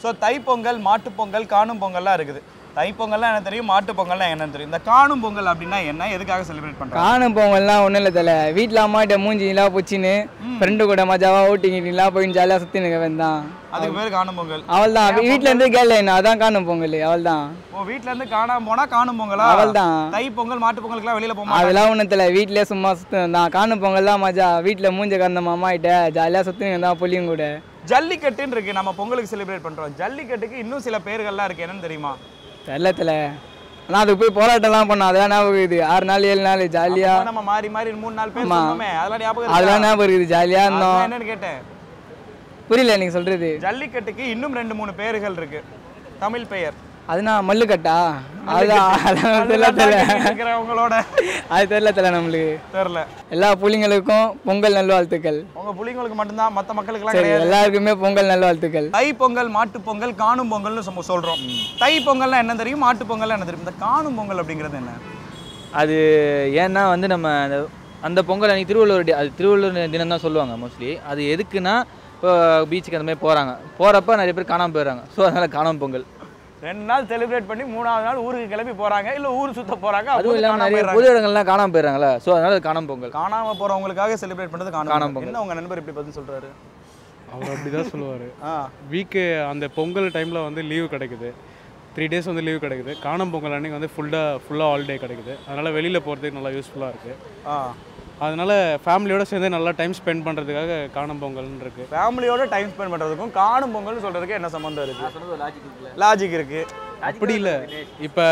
So Thai Pongal Mattu Pongal காணும் பொங்கல்லாம் இருக்குது தைப்பொங்கல்லாம் என்ன தெரியும் மாட்டு பொங்கல்லாம் என்னன்னு தெரியும் இந்த காணும் பொங்கல் அப்படின்னா என்ன எதுக்காக செலிப்ரேட் பண்றாங்க காணும் பொங்கல்லாம் ஒன்றும் இல்லை தலை வீட்டில் அம்மாட்ட மூஞ்சிலாம் பிடிச்சின்னு ஃப்ரெண்டு கூட மஜாவாக ஓட்டிங்கிட்டீங்களா போய் ஜாலியாக சுற்றி நிற்க வேண்டாம் அதுக்கு பேர் காணும் பொங்கல் அவள் தான் வீட்டில் இருந்து கேள்வி என்ன அதான் காணும் பொங்கல் அவள் தான் ஓ வீட்ல இருந்து காணாம போனா காணும் பொங்கலா அவள்தான். தை பொங்கல் மாட்டு பொங்கலுக்குலாம் வெளியில போக மாட்டாங்க அதெல்லாம் ஒன்றும் தெரியல வீட்டிலே சும்மா சுற்று தான் காணும் பொங்கல் தான் மஜா வீட்டில் மூஞ்ச கறந்த மாமா கிட்ட ஜாலியாக சுற்றி தான் புள்ளியும் கூட ஜல்லிக்கட்டுன்னு இருக்கு நம்ம பொங்கலுக்கு செலிப்ரேட் பண்றோம் ஜல்லிக்கட்டுக்கு இன்னும் சில பேர்கள்லாம் இருக்கு என்னன்னு தெரியுமா தெரில தலை ஆனால் அதுக்கு போய் போராட்டம்லாம் பண்ணோம் அதெல்லாம் ஞாபகம் இருக்குது ஆறு நாள் ஏழு நாள் ஜாலியாக அப்ப நம்ம மாறி மாறி மூணு நாலு பேர் ஆமா. சொன்னோமே அதெல்லாம் ஞாபகம் அதெல்லாம் இருக்கா? ஞாபகம் இருக்குது ஜாலியாக அதுதான் இருந்தோம் என்னன்னு கேட்டேன் புரியல எனக்கு சொல்கிறது ஜல்லிக்கட்டுக்கு இன்னும் ரெண்டு மூணு பேர்கள் இருக்கு தமிழ் பெயர் அதுனா மல்லுக்கட்டா அதுதான் அதெல்லாம் தெரியல தெரியல இருக்கிறவங்களோட அது தெரியல தெரியல நம்மளுக்கு தெரியல எல்லா புள்ளிங்களுக்கும் பொங்கல் நல்வாழ்த்துக்கள் உங்க புள்ளிங்களுக்கு மட்டும்தான் மத்த மக்களுக்குலாம் சரி கிடையாது எல்லாருக்குமே பொங்கல் நல்வாழ்த்துக்கள் தை பொங்கல் மாட்டு பொங்கல் காணும் பொங்கல்னு நம்ம சொல்றோம் தை பொங்கல்னா என்ன தெரியும் மாட்டு பொங்கல்னா என்ன தெரியும் இந்த காணும் பொங்கல் அப்படிங்கிறது என்ன அது ஏன்னா வந்து நம்ம அந்த அந்த பொங்கல் அன்னைக்கு திருவள்ளுவர் டே அது திருவள்ளுவர் தினம் தான் சொல்லுவாங்க மோஸ்ட்லி அது எதுக்குன்னா இப்போ பீச்சுக்கு அந்த மாதிரி போகிறாங்க போகிறப்ப நிறைய பேர் காணாமல் போயிடுறாங்க ஸோ அதனால் காணாமல் பொங்கல் ரெண்டு நாள் செலிப்ரேட் பண்ணி மூணாவது நாள் ஊருக்கு கிளம்பி போறாங்க இல்ல ஊர் சுத்த போறாங்க அதுவும் அப்போது இல்லாமல் காணாம நிறைய போயிடுறாங்க. பொது இடங்கள்லாம் காணாமல் போயிடுறாங்களே ஸோ அதனால் அது காணாமல் பொங்கல் காணாம போறவங்களுக்காக செலிப்ரேட் பண்றது காணாம காணாம பொங்கல் என்ன உங்க நண்பர் இப்படி பதில் சொல்றாரு அவர் அப்படி தான் சொல்லுவார் ஆ வீக்கு அந்த பொங்கல் டைமில் வந்து லீவு கிடைக்குது த்ரீ டேஸ் வந்து லீவு கிடைக்குது காணும் பொங்கல் அன்னைக்கு வந்து ஃபுல்லாக ஃபுல்லாக ஹாலிடே கிடைக்குது அதனால் வெளியில் போகிறதுக்கு நல்லா யூஸ்ஃபுல்லாக இருக்குது ஆ அதனால் ஃபேமிலியோட சேர்ந்து நல்லா டைம் ஸ்பெண்ட் பண்ணுறதுக்காக காணும் பொங்கல்னு இருக்குது ஃபேமிலியோட டைம் ஸ்பெண்ட் பண்றதுக்கும் காணும் பொங்கல்னு சொல்றதுக்கு என்ன சம்மந்தம் இருக்கு லாஜிக் இருக்கு அப்படி இல்லை இப்போ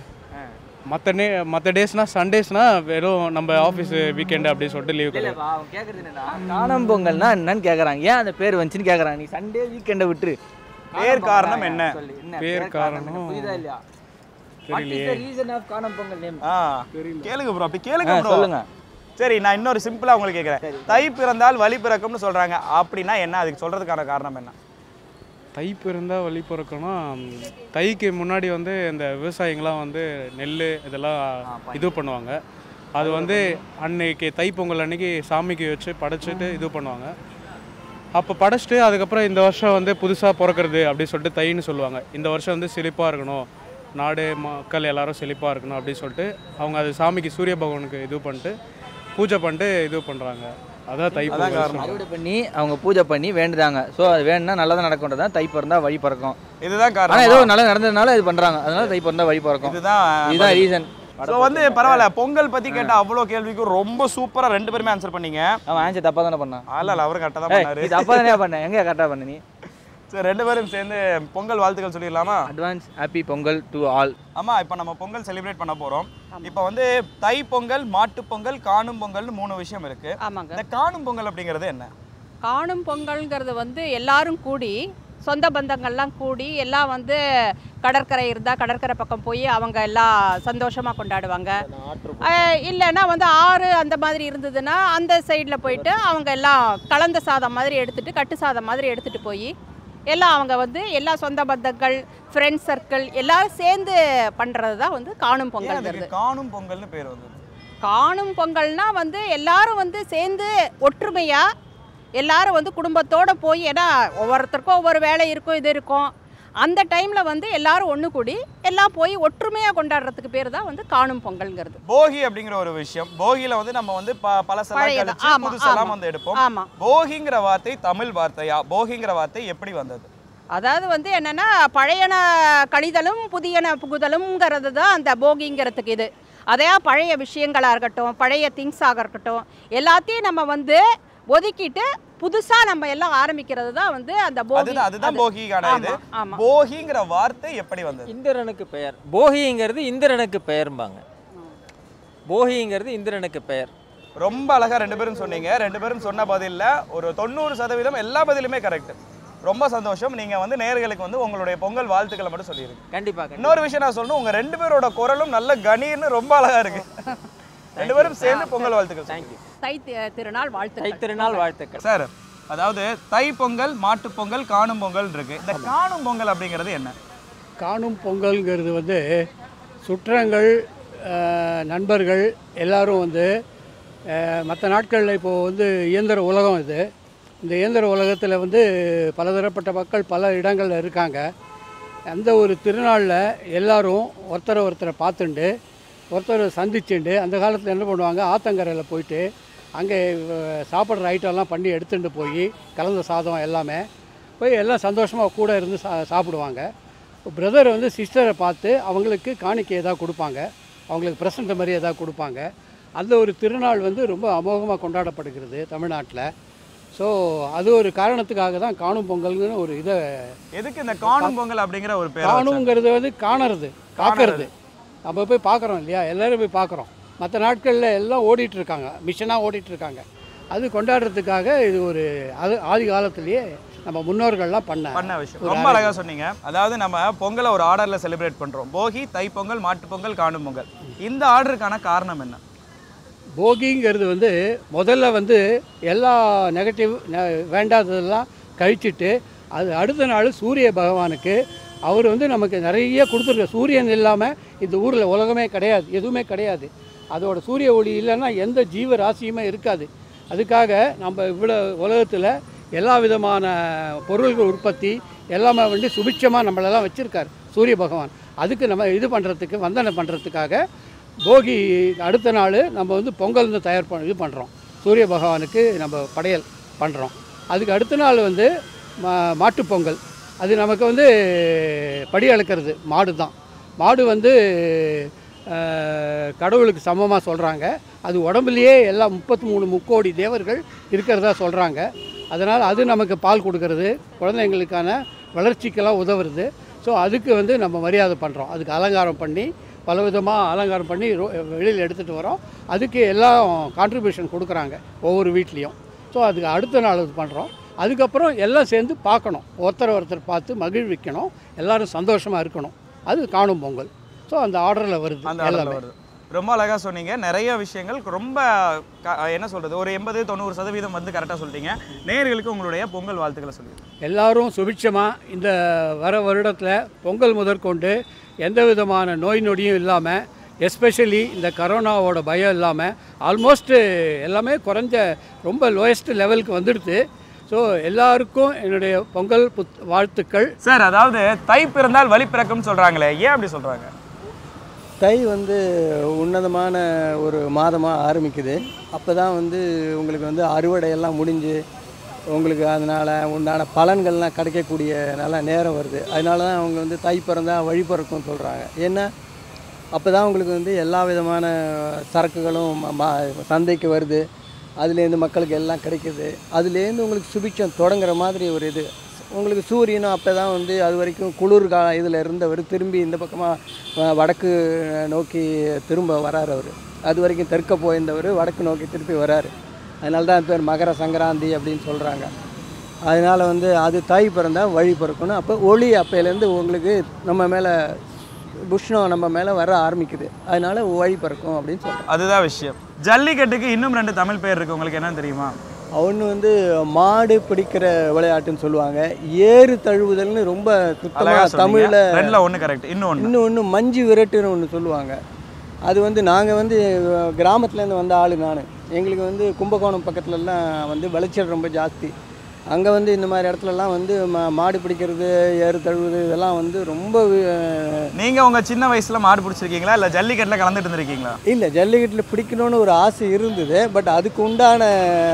மற்ற நே மற்ற டேஸ்னால் சண்டேஸ்னால் வெறும் நம்ம ஆஃபீஸ் வீக்கெண்டு அப்படின்னு சொல்லிட்டு லீவ் கிடையாது அவன் கேட்குறது என்னன்னா காணாமல் பொங்கல்னா என்னன்னு கேட்குறாங்க ஏன் அந்த பேர் வந்துச்சுன்னு கேட்குறாங்க நீ சண்டே வீக்கெண்டை விட்டுரு பேர் காரணம் என்ன? சொல்லு, என்ன பேர் காரணம் புரியுதா இல்லையா தெரியலையே ரீசன் ஆஃப் காணாமல் பொங்கல் நேம் ஆ கேளுங்க ப்ரோ அப்படி கேளுங்க ப்ரோ சொல்லுங்க சரி நான் இன்னொரு சிம்பிளா உங்களுக்கு கேட்குறேன் தை பிறந்தால் வழி பிறக்கும்னு சொல்றாங்க அப்படின்னா என்ன அதுக்கு சொல்றதுக்கான காரணம் என்ன தை பிறந்தால் வழி பிறக்கணும் தைக்கு முன்னாடி வந்து இந்த விவசாயிங்களாம் வந்து நெல் இதெல்லாம் இது பண்ணுவாங்க அது வந்து அன்னைக்கு தைப்பொங்கல் அன்னைக்கு சாமிக்கு வச்சு படைச்சிட்டு இது பண்ணுவாங்க அப்போ படைச்சிட்டு அதுக்கப்புறம் இந்த வருஷம் வந்து புதுசாக பிறக்கிறது அப்படின்னு சொல்லிட்டு தைன்னு சொல்லுவாங்க இந்த வருஷம் வந்து செழிப்பாக இருக்கணும் நாடு மக்கள் எல்லாரும் செழிப்பாக இருக்கணும் அப்படின்னு சொல்லிட்டு அவங்க அது சாமிக்கு சூரிய பகவானுக்கு இது பண்ணிட்டு பூஜை பண்ணிட்டு இது பண்ணுறாங்க அதான் தை பொங்கல் அறுவடை பண்ணி அவங்க பூஜை பண்ணி வேண்டுறாங்க ஸோ அது வேணும்னா நல்லதாக நடக்கும்ன்றது தான் தை பிறந்தா வழி பிறக்கும் இதுதான் ஆனால் ஏதோ காரணம் நல்லா நடந்ததுனால இது பண்ணுறாங்க அதனால தை பிறந்தா வழி பிறக்கும் இதுதான் இதுதான் ரீசன் ஸோ வந்து பரவாயில்ல பொங்கல் பத்தி கேட்ட அவ்வளோ கேள்விக்கும் ரொம்ப சூப்பரா ரெண்டு பேருமே ஆன்சர் பண்ணீங்க அவன் ஆன்சர் தப்பாக தானே பண்ணான் அல்ல இல்ல அவரும் கரெக்டாக தான் ஏய், பண்ணாரு நீ தப்பாக தானே பண்ண எங்கே கரெக்டாக பண்ண நீ சரி ரெண்டு பேரும் சேர்ந்து பொங்கல் வாழ்த்துக்கள் சொல்லிடலாமா advance happy Pongal to all ஆமா இப்போ நம்ம பொங்கல் செலிப்ரேட் பண்ண போறோம் இப்போ வந்து தை பொங்கல் மாட்டு பொங்கல் காணும் பொங்கல்னு மூணு விஷயம் இருக்கு ஆமாங்க இந்த காணும் பொங்கல் அப்படிங்கிறது என்ன காணும் பொங்கல்ங்கிறது வந்து எல்லாரும் கூடி சொந்த பந்தங்கள்லாம் கூடி எல்லாம் வந்து கடற்கரை இருந்தால் கடற்கரை பக்கம் போய் அவங்க எல்லாம் சந்தோஷமாக கொண்டாடுவாங்க அஹ் இல்லைன்னா வந்து ஆறு அந்த மாதிரி இருந்ததுன்னா அந்த சைடில் போயிட்டு அவங்க எல்லாம் கலந்த சாதம் மாதிரி எடுத்துட்டு கட்டு சாதம் மாதிரி எடுத்துகிட்டு போய் எல்லாம் அவங்க வந்து எல்லா சொந்த பந்தங்கள் ஃப்ரெண்ட்ஸ் சர்க்கிள் எல்லாரும் சேர்ந்து பண்ணுறது தான் வந்து காணும் ஏன் பொங்கல்ங்கிறது அதுக்கு காணும் பொங்கல்னு பேர் வந்தது காணும் பொங்கல்னா வந்து எல்லாரும் வந்து சேர்ந்து ஒற்றுமையா எல்லாரும் வந்து குடும்பத்தோட போய் ஏன்னா ஒவ்வொருத்தருக்கும் ஒவ்வொரு வேலை இருக்கும் இது இருக்கும் அந்த டைமில் வந்து எல்லாரும் ஒன்று கூடி எல்லாம் போய் ஒற்றுமையாக கொண்டாடுறதுக்கு பேர் தான் வந்து காணும் பொங்கல்ங்கிறது போகி அப்படிங்கிற ஒரு விஷயம் போகியில வந்து நம்ம வந்து ப- பழசெல்லாம் பழையது. கழிச்சு ஆமா, புதுசெல்லாம் ஆமா. வந்து எடுப்போம் ஆமாம் போகிங்கிற வார்த்தை தமிழ் வார்த்தையா போகிங்கிற வார்த்தை எப்படி வந்தது அதாவது வந்து என்னென்னா பழையன கழிதலும் புதியன புகுதலும்ங்கிறது தான் அந்த போகிங்கிறதுக்கு இது அதே பழைய விஷயங்களாக இருக்கட்டும் பழைய திங்ஸாக இருக்கட்டும் எல்லாத்தையும் நம்ம வந்து ஒதுக்கிட்டு புதுசாக நம்ம எல்லாம் ஆரம்பிக்கிறது தான் வந்து அந்த போகி அதுதான் அதுதான் அது. போகிக்கான இது ஆமா, ஆமா. போகிங்கிற வார்த்தை எப்படி வந்தது இந்திரனுக்கு பெயர் போகிங்கிறது இந்திரனுக்கு பெயர்பாங்க போகிங்கிறது இந்திரனுக்கு பெயர் ரொம்ப அழகா ரெண்டு பேரும் சொன்னீங்க ரெண்டு பேரும் சொன்ன பதில்ல ஒரு தொண்ணூறு சதவீதம் எல்லா பதிலுமே கரெக்ட் ரொம்ப சந்தோஷம் நீங்க வந்து நேயர்களுக்கு வந்து உங்களுடைய பொங்கல் வாழ்த்துக்களை மட்டும் சொல்லிருங்க கண்டிப்பா கண்டிப்பா. இன்னொரு விஷயம் நான் சொல்லணும் உங்க ரெண்டு பேரோட குரலும் நல்ல கணீர்னு ரொம்ப அழகா இருக்கு ரெண்டு பேரும் சேர்ந்து பொங்கல் வாழ்த்துக்கள் தேங்க்யூ தை தி- திருநாள் வாழ்த்து தைத்திருநாள் வாழ்த்துக்கள் சார் அதாவது தை பொங்கல் மாட்டு பொங்கல் காணும் பொங்கல் இருக்கு இந்த காணும் பொங்கல் அப்படிங்கிறது என்ன காணும் பொங்கல்ங்கிறது வந்து சுற்றங்கள் அஹ், நண்பர்கள் எல்லாரும் வந்து மற்ற நாட்களில் இப்போது வந்து இயந்திர உலகம் இது இந்த இயந்திர உலகத்தில் வந்து பலதரப்பட்ட மக்கள் பல இடங்களில் இருக்காங்க அந்த ஒரு திருநாளில் எல்லாரும் ஒருத்தரை ஒருத்தரை பார்த்துண்டு ஒருத்தரை சந்திச்சுண்டு அந்த காலத்தில் என்ன பண்ணுவாங்க ஆத்தங்கரையில் போயிட்டு அங்கே அஹ், சாப்பிட்ற ஐட்டம்லாம் பண்ணி எடுத்துகிட்டு போய் கலந்த சாதம் எல்லாமே போய் எல்லாம் சந்தோஷமாக கூட இருந்து சா சாப்பிடுவாங்க பிரதர் வந்து சிஸ்டரை பார்த்து அவங்களுக்கு காணிக்கை ஏதாவது கொடுப்பாங்க அவங்களுக்கு ப்ரெசண்ட் மாதிரி ஏதாவது கொடுப்பாங்க அந்த ஒரு திருநாள் வந்து ரொம்ப அமோகமாக கொண்டாடப்படுகிறது தமிழ்நாட்டில் ஸோ அது ஒரு காரணத்துக்காக தான் காணும் பொங்கல்னு ஒரு இதை எதுக்கு இந்த காணும் பொங்கல் அப்படிங்கிற ஒரு பேர் வச்சாங்க? காணுங்கிறது வந்து காணறது காக்கிறது நம்ம போய் பார்க்குறோம் இல்லையா எல்லாரும் போய் பார்க்குறோம் மற்ற நாட்களில் எல்லாம் ஓடிட்டு இருக்காங்க மிஷனாக ஓடிட்டு இருக்காங்க அது கொண்டாடுறதுக்காக இது ஒரு அது ஆதி காலத்திலேயே நம்ம முன்னோர்கள்லாம் பண்ண பண்ண விஷயம் ரொம்ப அழகா சொன்னீங்க அதாவது நம்ம பொங்கலை ஒரு ஆர்டர்ல செலிப்ரேட் பண்றோம் போகி தைப்பொங்கல் மாட்டுப்பொங்கல் காணும் பொங்கல் இந்த ஆர்டருக்கான காரணம் என்ன போகிங்கிறது வந்து முதல்ல வந்து எல்லா நெகட்டிவ் வேண்டாததெல்லாம் கழிச்சிட்டு அது அடுத்த நாள் சூரிய பகவானுக்கு அவர் வந்து நமக்கு நிறைய கொடுத்துருக்க சூரியன் இல்லாமல் இந்த ஊரில் உலகமே கிடையாது எதுவுமே கிடையாது அதோட சூரிய ஒளி இல்லைன்னா எந்த ஜீவ ராசியுமே இருக்காது அதுக்காக நம்ம இவ்வளோ உலகத்தில் எல்லா விதமான பொருள்கள் உற்பத்தி எல்லாமே வந்து சுபிட்சமாக நம்மளெல்லாம் வச்சுருக்கார் சூரிய பகவான் அதுக்கு நம்ம இது பண்ணுறதுக்கு வந்தனை பண்ணுறதுக்காக போகி அடுத்த நாள் நம்ம வந்து பொங்கல் வந்து தயார் பண்ண இது பண்ணுறோம் சூரிய பகவானுக்கு நம்ம படையல் பண்ணுறோம் அதுக்கு அடுத்த நாள் வந்து மா மாட்டுப் பொங்கல் அது நமக்கு வந்து படி அளக்கிறது மாடு தான் மாடு வந்து அஹ், கடவுளுக்கு சமமாக சொல்கிறாங்க அது உடம்புலையே எல்லா முப்பத்தி மூணு முக்கோடி தேவர்கள் இருக்கிறதா சொல்கிறாங்க அதனால் அது நமக்கு பால் கொடுக்கறது குழந்தைங்களுக்கான வளர்ச்சிக்கெல்லாம் உதவுறது ஸோ அதுக்கு வந்து நம்ம மரியாதை பண்ணுறோம் அதுக்கு அலங்காரம் பண்ணி பலவிதமாக அலங்காரம் பண்ணி ரோ- வெளியில் எடுத்துகிட்டு வரோம் அதுக்கு எல்லாம் கான்ட்ரிபியூஷன் கொடுக்குறாங்க ஒவ்வொரு வீட்லேயும் ஸோ அதுக்கு அடுத்த நாள் இது பண்ணுறோம் அதுக்கப்புறம் எல்லாம் சேர்ந்து பார்க்கணும் ஒருத்தர் ஒருத்தர் பார்த்து மகிழ்விக்கணும் எல்லாரும் சந்தோஷமாக இருக்கணும் அது காணும் பொங்கல் ஸோ அந்த ஆர்டரில் வருது அந்த ஆர்டர்ல எல்லாமே வருது ரொம்ப அழகா சொன்னீங்க நிறைய விஷயங்கள் ரொம்ப க- என்ன சொல்றது ஒரு எண்பது தொண்ணூறு சதவீதம் வந்து கரெக்டாக சொல்லிட்டீங்க நேயர்களுக்கு உங்களுடைய பொங்கல் வாழ்த்துக்களை சொல்லுங்க எல்லாரும் சுபிட்சமாக இந்த வர வருடத்தில் பொங்கல் முதற்கொண்டு எந்த விதமான நோய் நொடியும் இல்லாமல் எஸ்பெஷலி இந்த கரோனாவோட பயம் இல்லாமல் ஆல்மோஸ்ட் எல்லாமே குறைஞ்ச ரொம்ப லோயஸ்ட் லெவலுக்கு வந்துடுது ஸோ எல்லாருக்கும் என்னுடைய பொங்கல் புத் வாழ்த்துக்கள் சார் அதாவது தை பிறந்தால் வழி பிறக்கும்னு சொல்றாங்களே ஏன் அப்படி சொல்றாங்க தை வந்து உன்னதமான ஒரு மாதமாக ஆரம்பிக்குது அப்போ தான் வந்து உங்களுக்கு வந்து அறுவடையெல்லாம் முடிஞ்சு உங்களுக்கு அதனால் உண்டான பலன்கள்லாம் கிடைக்கக்கூடிய நல்ல நேரம் வருது அதனால தான் அவங்க வந்து தை பிறந்தா வழி பிறக்கும்னு சொல்கிறாங்க ஏன்னா அப்போ தான் உங்களுக்கு வந்து எல்லா விதமான சரக்குகளும் ம- ம- சந்தைக்கு வருது அதுலேருந்து மக்களுக்கு எல்லாம் கிடைக்குது அதுலேருந்து உங்களுக்கு சுபிட்சம் தொடங்குற மாதிரி ஒரு இது உங்களுக்கு சூரியனும் அப்போ தான் வந்து அது வரைக்கும் குளிர் கா இதில் இருந்தவர் திரும்பி இந்த பக்கமாக வடக்கு நோக்கி திரும்ப வராரு அவர் அது வரைக்கும் தெற்க போயிருந்தவர் வடக்கு நோக்கி திருப்பி வராரு அதனால தான் பேர் மகர சங்கராந்தி அப்படின்னு சொல்கிறாங்க அதனால் வந்து அது தாய் பிறந்தா வழி பிறக்கணும் அப்போ ஒளி அப்போலேருந்து உங்களுக்கு நம்ம மேலே புஷ்ணம் நம்ம மேலே வர ஆரம்பிக்குது அதனால வழி பிறக்கும் அப்படின்னு சொல்கிறேன் அதுதான் விஷயம் ஜல்லிக்கட்டுக்கு இன்னும் ரெண்டு தமிழ் பேர் இருக்கு உங்களுக்கு என்னன்னு தெரியுமா ஒன்று வந்து மாடு பிடிக்கிற விளையாட்டுன்னு சொல்லுவாங்க ஏறு தழுவுதல்னு ரொம்ப அழகா சுத்தமாக சொன்னீங்க தமிழில் ரெண்டுல ஒண்ணு கரெக்ட் இன்னும் ஒண்ணு இன்னும் ஒன்று மஞ்சு விரட்டுன்னு ஒன்று சொல்லுவாங்க அது வந்து நாங்கள் வந்து கிராமத்துலேருந்து வந்த ஆள் நான் எங்களுக்கு வந்து கும்பகோணம் பக்கத்துலலாம் வந்து விளைச்சல் ரொம்ப ஜாஸ்தி அங்கே வந்து இந்த மாதிரி இடத்துலலாம் வந்து மா மாடு பிடிக்கிறது ஏறு தழுவுது இதெல்லாம் வந்து ரொம்ப அஹ், நீங்க உங்க சின்ன வயசுல மாடு பிடிச்சிருக்கீங்களா இல்ல ஜல்லிக்கட்டுல கலந்துட்டு இருந்திருக்கீங்களா இல்லை ஜல்லிக்கட்டில் பிடிக்கணும்னு ஒரு ஆசை இருந்தது பட் அதுக்கு உண்டான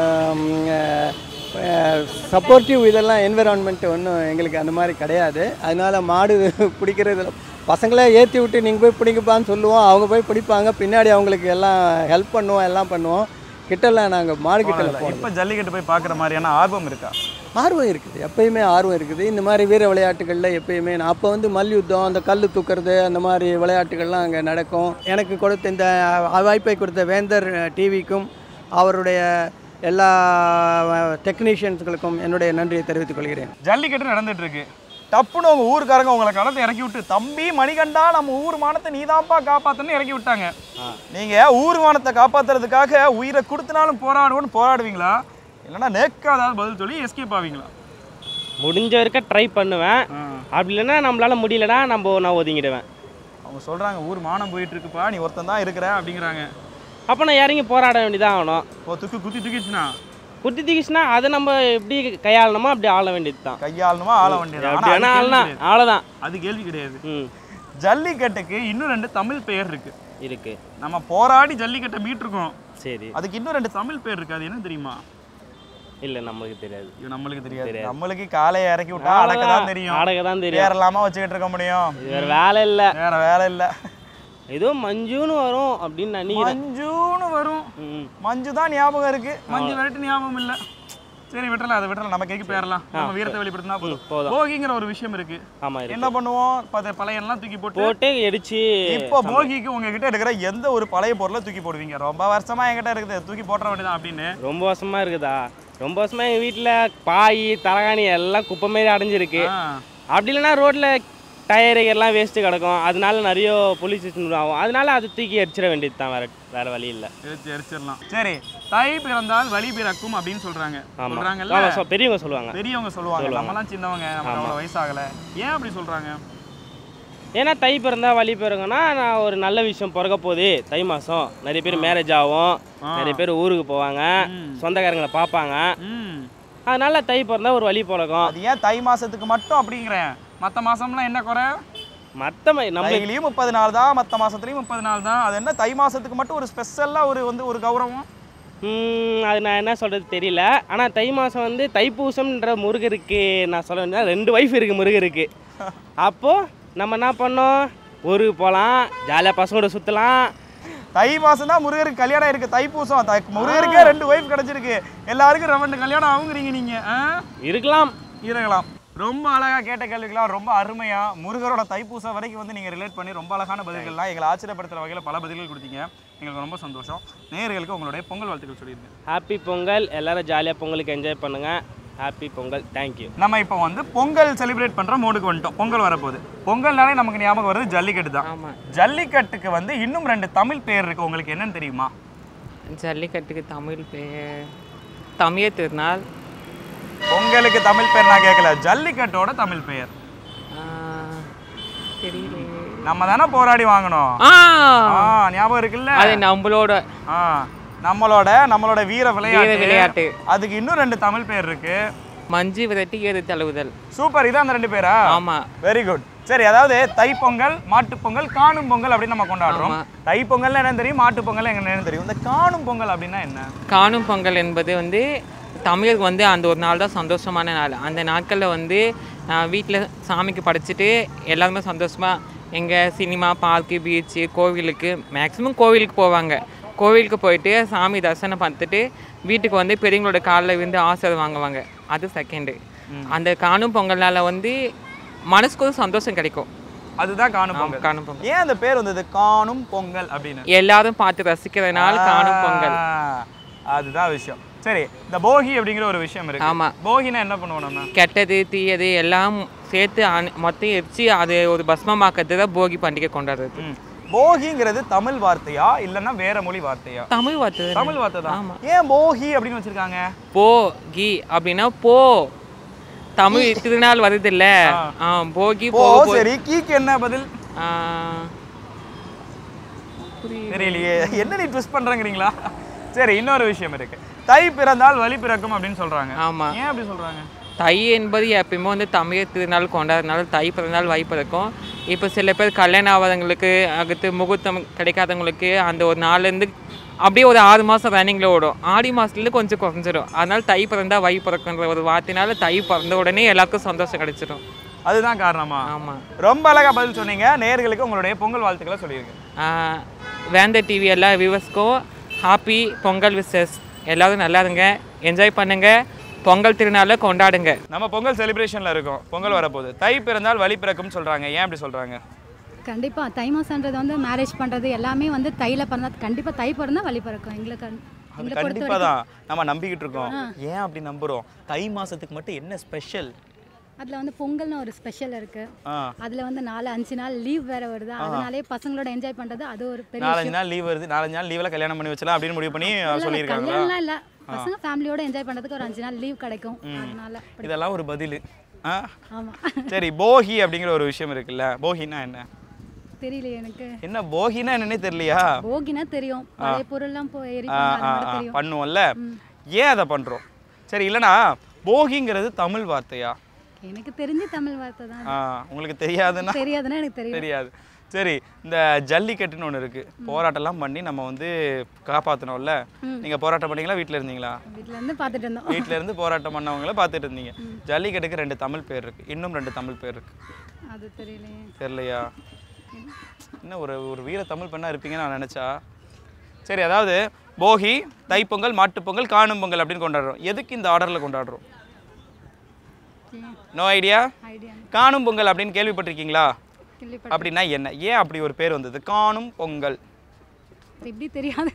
சப்போர்ட்டிவ் இதெல்லாம் என்விரான்மெண்ட் ஒன்றும் எங்களுக்கு அந்த மாதிரி கிடையாது அதனால மாடு பிடிக்கிறது பசங்களே ஏற்றி விட்டு நீங்கள் போய் பிடிக்கப்பான்னு சொல்லுவோம் அவங்க போய் பிடிப்பாங்க பின்னாடி அவங்களுக்கு எல்லாம் ஹெல்ப் பண்ணுவோம் எல்லாம் பண்ணுவோம் கிட்டலாம் நாங்கள் மாடு கிட்டல போனோம் இப்ப ஜல்லிக்கட்டு போய் பாக்குற மாதிரியான ஆர்வம் இருக்கா ஆர்வம் இருக்குது எப்பயுமே ஆர்வம் இருக்குது இந்த மாதிரி வீர விளையாட்டுகளில் எப்பயுமே நான் அப்போ வந்து மல்யுத்தம் அந்த கல் தூக்குறது அந்த மாதிரி விளையாட்டுகள்லாம் அங்கே நடக்கும் எனக்கு கொடுத்த இந்த வாய்ப்பை கொடுத்த வேந்தர் டிவிக்கும் அவருடைய எல்லா டெக்னீஷியன்ஸ்களுக்கும் என்னுடைய நன்றியை தெரிவித்துக் கொள்கிறேன் ஜல்லிக்கட்டு நடந்துட்டு இருக்கு டப்புன்னு உங்க ஊருக்காரங்க உங்களை களத்தை இறக்கி விட்டு தம்பி மணிகண்டா நம்ம ஊர் மானத்தை நீதான்ப்பா காப்பாத்தன்னு இறக்கி விட்டாங்க நீங்க ஊர் மானத்தை காப்பாத்துறதுக்காக உயிரை கொடுத்தனாலும் போராடுவோன்னு போராடுவீங்களா இல்லைன்னா நேக்காதாவது பதில் சொல்லி எஸ்கேப் ஆவீங்களா முடிஞ்ச வரைக்கும் ட்ரை பண்ணுவேன் அப்படி இல்லைன்னா நம்மளால முடியலன்னா நம்ம நான் ஒதுங்கிடுவேன் அவங்க சொல்றாங்க ஊர் மானம் போயிட்டு இருக்குப்பா நீ ஒருத்தன் தான் இருக்கிற அப்படிங்கிறாங்க அப்போ நான் இறங்கி போராட வேண்டியதான் ஆகணும் ஓ துக்கு குத்தி தூக்கிடுச்சுனா குத்தி தீக்கிச்சுன்னா அதை நம்ம எப்படி கையாளணுமோ அப்படி ஆள வேண்டியது தான் கையாளணுமா ஆள வேண்டியது அப்படி வேணா ஆளலாம் அவ்வளோதான் அது கேள்வி கிடையாது ம் ஜல்லிக்கட்டுக்கு இன்னும் ரெண்டு தமிழ் பெயர் இருக்கு இருக்கு நம்ம போராடி ஜல்லிக்கட்டை மீட்டிருக்கோம் சரி அதுக்கு இன்னும் ரெண்டு தமிழ் பேர் இருக்கு அது என்ன தெரியுமா இல்லை நம்மளுக்கு தெரியாது இது நம்மளுக்கு தெரியாது தெரியாது. நம்மளுக்கு காலையை இறக்கி விட்டா அடக்க தான் தெரியும் அடக்க தான் தெரியும் வேற இல்லாம வச்சுக்கிட்டு இருக்க முடியும் இது வேற வேலை இல்லை வேற வேலை இல்ல ஏதோ மஞ்சுன்னு வரும் அப்படின்னு நினைக்கிறேன் மஞ்சுன்னு வரும் ம் மஞ்சு தான் ஞாபகம் இருக்கு மஞ்சு விரட்டு ஞாபகம் இல்ல சரி விட்டுறலாம் அதை விட்டுறலாம் நம்ம கேக்கு பேரலாம் நம்ம வீரத்தை வெளிப்படுத்தினா போதும் போதும் போகிங்கிற ஒரு விஷயம் இருக்கு ஆமாம் இருக்கு என்ன பண்ணுவோம் பத பழையெல்லாம் தூக்கி போட்டு போட்டு எரிச்சு இப்போ போகிக்கு உங்ககிட்ட இருக்கிற எந்த ஒரு பழைய பொருளை தூக்கி போடுவீங்க ரொம்ப வருஷமா என்கிட்ட இருக்குது தூக்கி போட்டுற வேண்டியதான் அப்படின்னு ரொம்ப வருஷமா இருக்குதா ரொம்ப வருஷமா எங்கள் வீட்டில் பாய் தலகாணி எல்லாம் குப்பை மாரி அடைஞ்சிருக்கு ஆ. அப்படி இல்லைன்னா ரோட்டில் டயரு எல்லாம் வேஸ்ட்டு கிடக்கும் அதனால நிறைய போலீஸ் ஸ்டேஷன் ஆகும் அதனால அதை தூக்கி எரிச்சிட வேண்டியது தான் வேற வேற வழி இல்லை எரிச்சு எரிச்சிடலாம் சரி தை பிறந்தால் வழி பிறக்கும் அப்படின்னு சொல்றாங்க சொல்றாங்கல்ல ஆமாம் பெரியவங்க சொல்லுவாங்க பெரியவங்க சொல்லுவாங்க சொல்லுவாங்க. நம்மலாம் சின்னவங்க நமக்கு அவ்வளவு வயசாகல ஏன் அப்படி சொல்றாங்க ஏன்னா தை பிறந்தா வழி பிறகுனா நான் ஒரு நல்ல விஷயம் பிறக்க போகுது தை மாதம் நிறைய பேர் மேரேஜ் ஆகும் ஆ. நிறைய பேர் ஊருக்கு போவாங்க ம். சொந்தக்காரங்களை பார்ப்பாங்க ம் அதனால தை பிறந்தா ஒரு வழி பிறக்கும் அது ஏன் தை மாசத்துக்கு மட்டும் அப்படிங்கிறேன் மத்த மாசம்லாம் என்ன குறை மற்ற நம்ம தையிலையும் முப்பது நாள் தான் மத்த மாசத்துலயும் முப்பது நாள் தான் அது என்ன தை மாசத்துக்கு மட்டும் ஒரு ஸ்பெஷலா ஒரு வந்து ஒரு கௌரவம் ம், அது நான் என்ன சொல்கிறது தெரியல ஆனால் தை மாதம் வந்து தைப்பூசம்ன்ற முருகருக்கு நான் சொல்ல வேண்டியது ரெண்டு ஒய்ஃப் இருக்குது முருகருக்கு அப்போது நம்ம என்ன பண்ணோம் ஊருக்கு போகலாம் ஜாலியாக பசங்களோட சுற்றலாம் தை மாசம் தான் முருகருக்கு கல்யாணம் இருக்கு தைப்பூசம் தை முருகருக்கே ரெண்டு ஒய்ஃப் கிடைச்சிருக்கு எல்லாருக்கும் ரெண்டு கல்யாணம் ஆகுங்கிறீங்க நீங்க ஆ? இருக்கலாம் இருக்கலாம் ரொம்ப அழகா கேட்ட கேள்விகளாம் ரொம்ப அருமையா முருகரோட தைப்பூசம் வரைக்கும் வந்து நீங்க ரிலேட் பண்ணி ரொம்ப அழகான பதில்கள்லாம் எங்களை ஆச்சரியப்படுத்துற வகையில பல பதில்கள் கொடுத்தீங்க எங்களுக்கு ரொம்ப சந்தோஷம் நேயர்களுக்கு உங்களுடைய பொங்கல் வாழ்த்துக்கள் சொல்லியிருந்தேன் ஹாப்பி பொங்கல் எல்லாரும் ஜாலியாக பொங்கலுக்கு என்ஜாய் பண்ணுங்கள் ஹாப்பி பொங்கல் தேங்க்யூ நம்ம இப்போ வந்து பொங்கல் செலிப்ரேட் பண்ற மூடுக்கு வந்துட்டோம் பொங்கல் வரப்போகுது பொங்கல்னாலே நமக்கு ஞாபகம் வருது ஜல்லிக்கட்டு தான் ஆமாம் ஜல்லிக்கட்டுக்கு வந்து இன்னும் ரெண்டு தமிழ் பேர் இருக்கு உங்களுக்கு என்னன்னு தெரியுமா ஜல்லிக்கட்டுக்கு தமிழ் பேர் தமிழ் திருநாள் பொங்கலுக்கு தமிழ் பேர் நான் கேட்கல ஜல்லிக்கட்டோட தமிழ் பெயர் ஆ, தெரியல நம்ம தானே போராடி வாங்கணும் ஆ ஆ ஞாபகம் இருக்குல்ல அது நம்மளோட ஆ நம்மளோட நம்மளோட வீர வீர விளையாட்டு விளையாட்டு அதுக்கு இன்னும் ரெண்டு தமிழ் பேர் இருக்கு மஞ்சு விரட்டி ஏறு தழுவுதல் சூப்பர் இதான் அந்த ரெண்டு பேரா ஆமா வெரி குட் சரி அதாவது தைப்பொங்கல் மாட்டுப் பொங்கல் காணும் பொங்கல் அப்படின்னு நம்ம கொண்டாடுறோம் ஆமா. தைப்பொங்கல் என்ன தெரியும் மாட்டுப் பொங்கல் என்னன்னு தெரியும் இந்த காணும் பொங்கல் அப்படின்னா என்ன காணும் பொங்கல் என்பது வந்து தமிழருக்கு வந்து அந்த ஒரு நாள் தான் சந்தோஷமான நாள் அந்த நாட்களில் வந்து வீட்டில் சாமிக்கு படைச்சிட்டு எல்லாருமே சந்தோஷமாக எங்கே சினிமா பார்க்கு பீச்சு கோவிலுக்கு மேக்ஸிமம் கோவிலுக்கு போவாங்க கோவிலுக்கு போயிட்டு சாமி தரிசனம் பார்த்துட்டு வீட்டுக்கு வந்து பெரியவங்களோட காலில் விழுந்து ஆசீர்வாதம் வாங்குவாங்க அது செகண்டு அந்த காணும் பொங்கல்னால வந்து மனசுக்கு ஒரு சந்தோஷம் கிடைக்கும் அதுதான் காணும் ஆமா, பொங்கல் காணும் பொங்கல் ஏன் அந்த பேர் வந்தது காணும் பொங்கல் அப்படின்னு எல்லாரும் பார்த்து ரசிக்கிறதுனால காணும் பொங்கல் ஆ, அதுதான் விஷயம் சரி இந்த போகி அப்படிங்கிற ஒரு விஷயம் இருக்கு ஆமா. போகினா என்ன பண்ணுவோம் நம்ம கெட்டது தீயது எல்லாம் சேர்த்து அணு- மொத்தம் எரிச்சு அது ஒரு பஸ்மமாக்கிறது தான் போகி பண்டிகை கொண்டாடுறது ம். போகிங்கிறது தமிழ் வார்த்தையா இல்லைன்னா வேற மொழி வார்த்தையா தமிழ் வார்த்தை தானே? தமிழ் வார்த்தை தான் ஆமா. ஏன் போகி அப்படின்னு வச்சிருக்காங்க போ கி அப்படின்னா போ தமிழ் திருநாள் வருது இல்ல ஆ. போகி போ போ சரி கீக்கு என்ன பதில் ஆ, தெரியலையே என்ன நீ ட்விஸ்ட் பண்றேங்கிறீங்களா சரி இன்னொரு விஷயம் இருக்கு தை பிறந்தால் வழி பிறக்கும் அப்படின்னு சொல்றாங்க ஆமா ஏன் அப்படி சொல்றாங்க தை என்பது எப்பயுமே வந்து தமிழ் திருநாள் கொண்டாடுறதுனால தை பிறந்தால் வை பிறக்கும் இப்போ சில பேர் கல்யாணம் ஆகாதவங்களுக்கு அடுத்து முகூர்த்தம் கிடைக்காதவங்களுக்கு அந்த ஒரு நாள்லேருந்து அப்படியே ஒரு ஆறு மாதம் ரன்னிங்கில் ஓடும் ஆடி மாதத்துலேருந்து கொஞ்சம் குறைஞ்சிரும் அதனால தை பிறந்தா வை பிறக்குன்ற ஒரு வார்த்தைனால தை பிறந்த உடனே எல்லாருக்கும் சந்தோஷம் கிடைச்சிடும் அதுதான் காரணமா ஆமாம் ரொம்ப அழகா பதில் சொன்னீங்க நேயர்களுக்கு உங்களுடைய பொங்கல் வாழ்த்துக்களை சொல்லிருங்க வேந்த டிவி எல்லா வியூவர்ஸ்க்கும் ஹாப்பி பொங்கல் விசஸ் எல்லாரும் நல்லா இருங்க என்ஜாய் பண்ணுங்க பொங்கல் திருநாளை கொண்டாடுங்க நம்ம பொங்கல் செலிப்ரேஷன்ல இருக்கோம் பொங்கல் வரப்போகுது தை பிறந்தால் வழி பிறக்கும்னு சொல்றாங்க ஏன் அப்படி சொல்றாங்க கண்டிப்பாக தை மாதன்றது வந்து மேரேஜ் பண்ணுறது எல்லாமே வந்து தையில் பிறந்தா கண்டிப்பாக தை பிறந்தா வழி பிறக்கும் எங்களுக்கு அது எங்களை பொறுத்த கண்டிப்பா வரைக்கும் தான் நம்ம நம்பிக்கிட்டு இருக்கோம் ஏன் அப்படி நம்புறோம் தை மாசத்துக்கு மட்டும் என்ன ஸ்பெஷல் அதில் வந்து பொங்கல்னு ஒரு ஸ்பெஷல் இருக்குது ஆ அதில் வந்து நாலு அஞ்சு நாள் லீவ் வேறு வருது அதனாலே பசங்களோட என்ஜாய் பண்ணுறது அது ஒரு பெரிய நாலஞ்சு நாள் லீவ் வருது நாலஞ்சு நாள் லீவ்ல கல்யாணம் பண்ணி வச்சலாம் அப்படின்னு முடிவு பண்ணி சொல்லியிருக்காங்களா கல்யாணம்லாம் இல்லை பசங்க ஃபேமிலியோட என்ஜாய் பண்ணுறதுக்கு ஒரு அஞ்சு நாள் லீவ் கிடைக்கும் அதனால அப்படி இதெல்லாம் ஒரு பதில் ஆ ஆமாம் சரி போகி அப்படிங்கிற ஒரு விஷயம் இருக்குல்ல போகினா என்ன தெரியலையே எனக்கு என்ன போகினா என்னன்னே தெரியலையா போகினா தெரியும் பழைய பொருள்லாம் போய் ஆ, எரிப்பாங்க ஆ, அது மட்டும் ஆ, தெரியும் பண்ணுவோம்ல ஏன் அதை பண்றோம் சரி இல்லைனா போகிங்கிறது தமிழ் வார்த்தையா எனக்கு தெரிஞ்ச தமிழ் வார்த்தை தான் ஆ உங்களுக்கு தெரியாதுன்னா தெரியாதுன்னா எனக்கு தெரியும் தெரியாது சரி இந்த ஜல்லிக்கட்டுன்னு ஒன்று இருக்குது போராட்டம்லாம் பண்ணி நம்ம வந்து காப்பாற்றணும்ல ம். நீங்கள் போராட்டம் பண்ணீங்களா வீட்டில் இருந்தீங்களா வீட்டில் இருந்து பார்த்துட்டு இருந்தோம் வீட்டில் இருந்து போராட்டம் பண்ணவங்கள பார்த்துட்டு இருந்தீங்க ஜல்லிக்கட்டுக்கு ரெண்டு தமிழ் பேர் இருக்குது இன்னும் ரெண்டு தமிழ் பேர் இருக்குது அது தெரியலையே தெரியலையா என்ன ஒரு ஒரு வீர தமிழ் பெண்ணாக இருப்பீங்கன்னு நான் நினச்சா சரி அதாவது போகி தைப்பொங்கல் மாட்டுப்பொங்கல் காணும் பொங்கல் அப்படின்னு கொண்டாடுறோம் எதுக்கு இந்த ஆர்டரில் கொண்டாடுறோம் நோ ஐடியா ஐடியா காணும் பொங்கல் அப்படின்னு கேள்விப்பட்டிருக்கீங்களா கேள்விப்பட்டேன். அப்படின்னா என்ன ஏன் அப்படி ஒரு பேர் வந்தது காணும் பொங்கல் இது எப்படி தெரியாது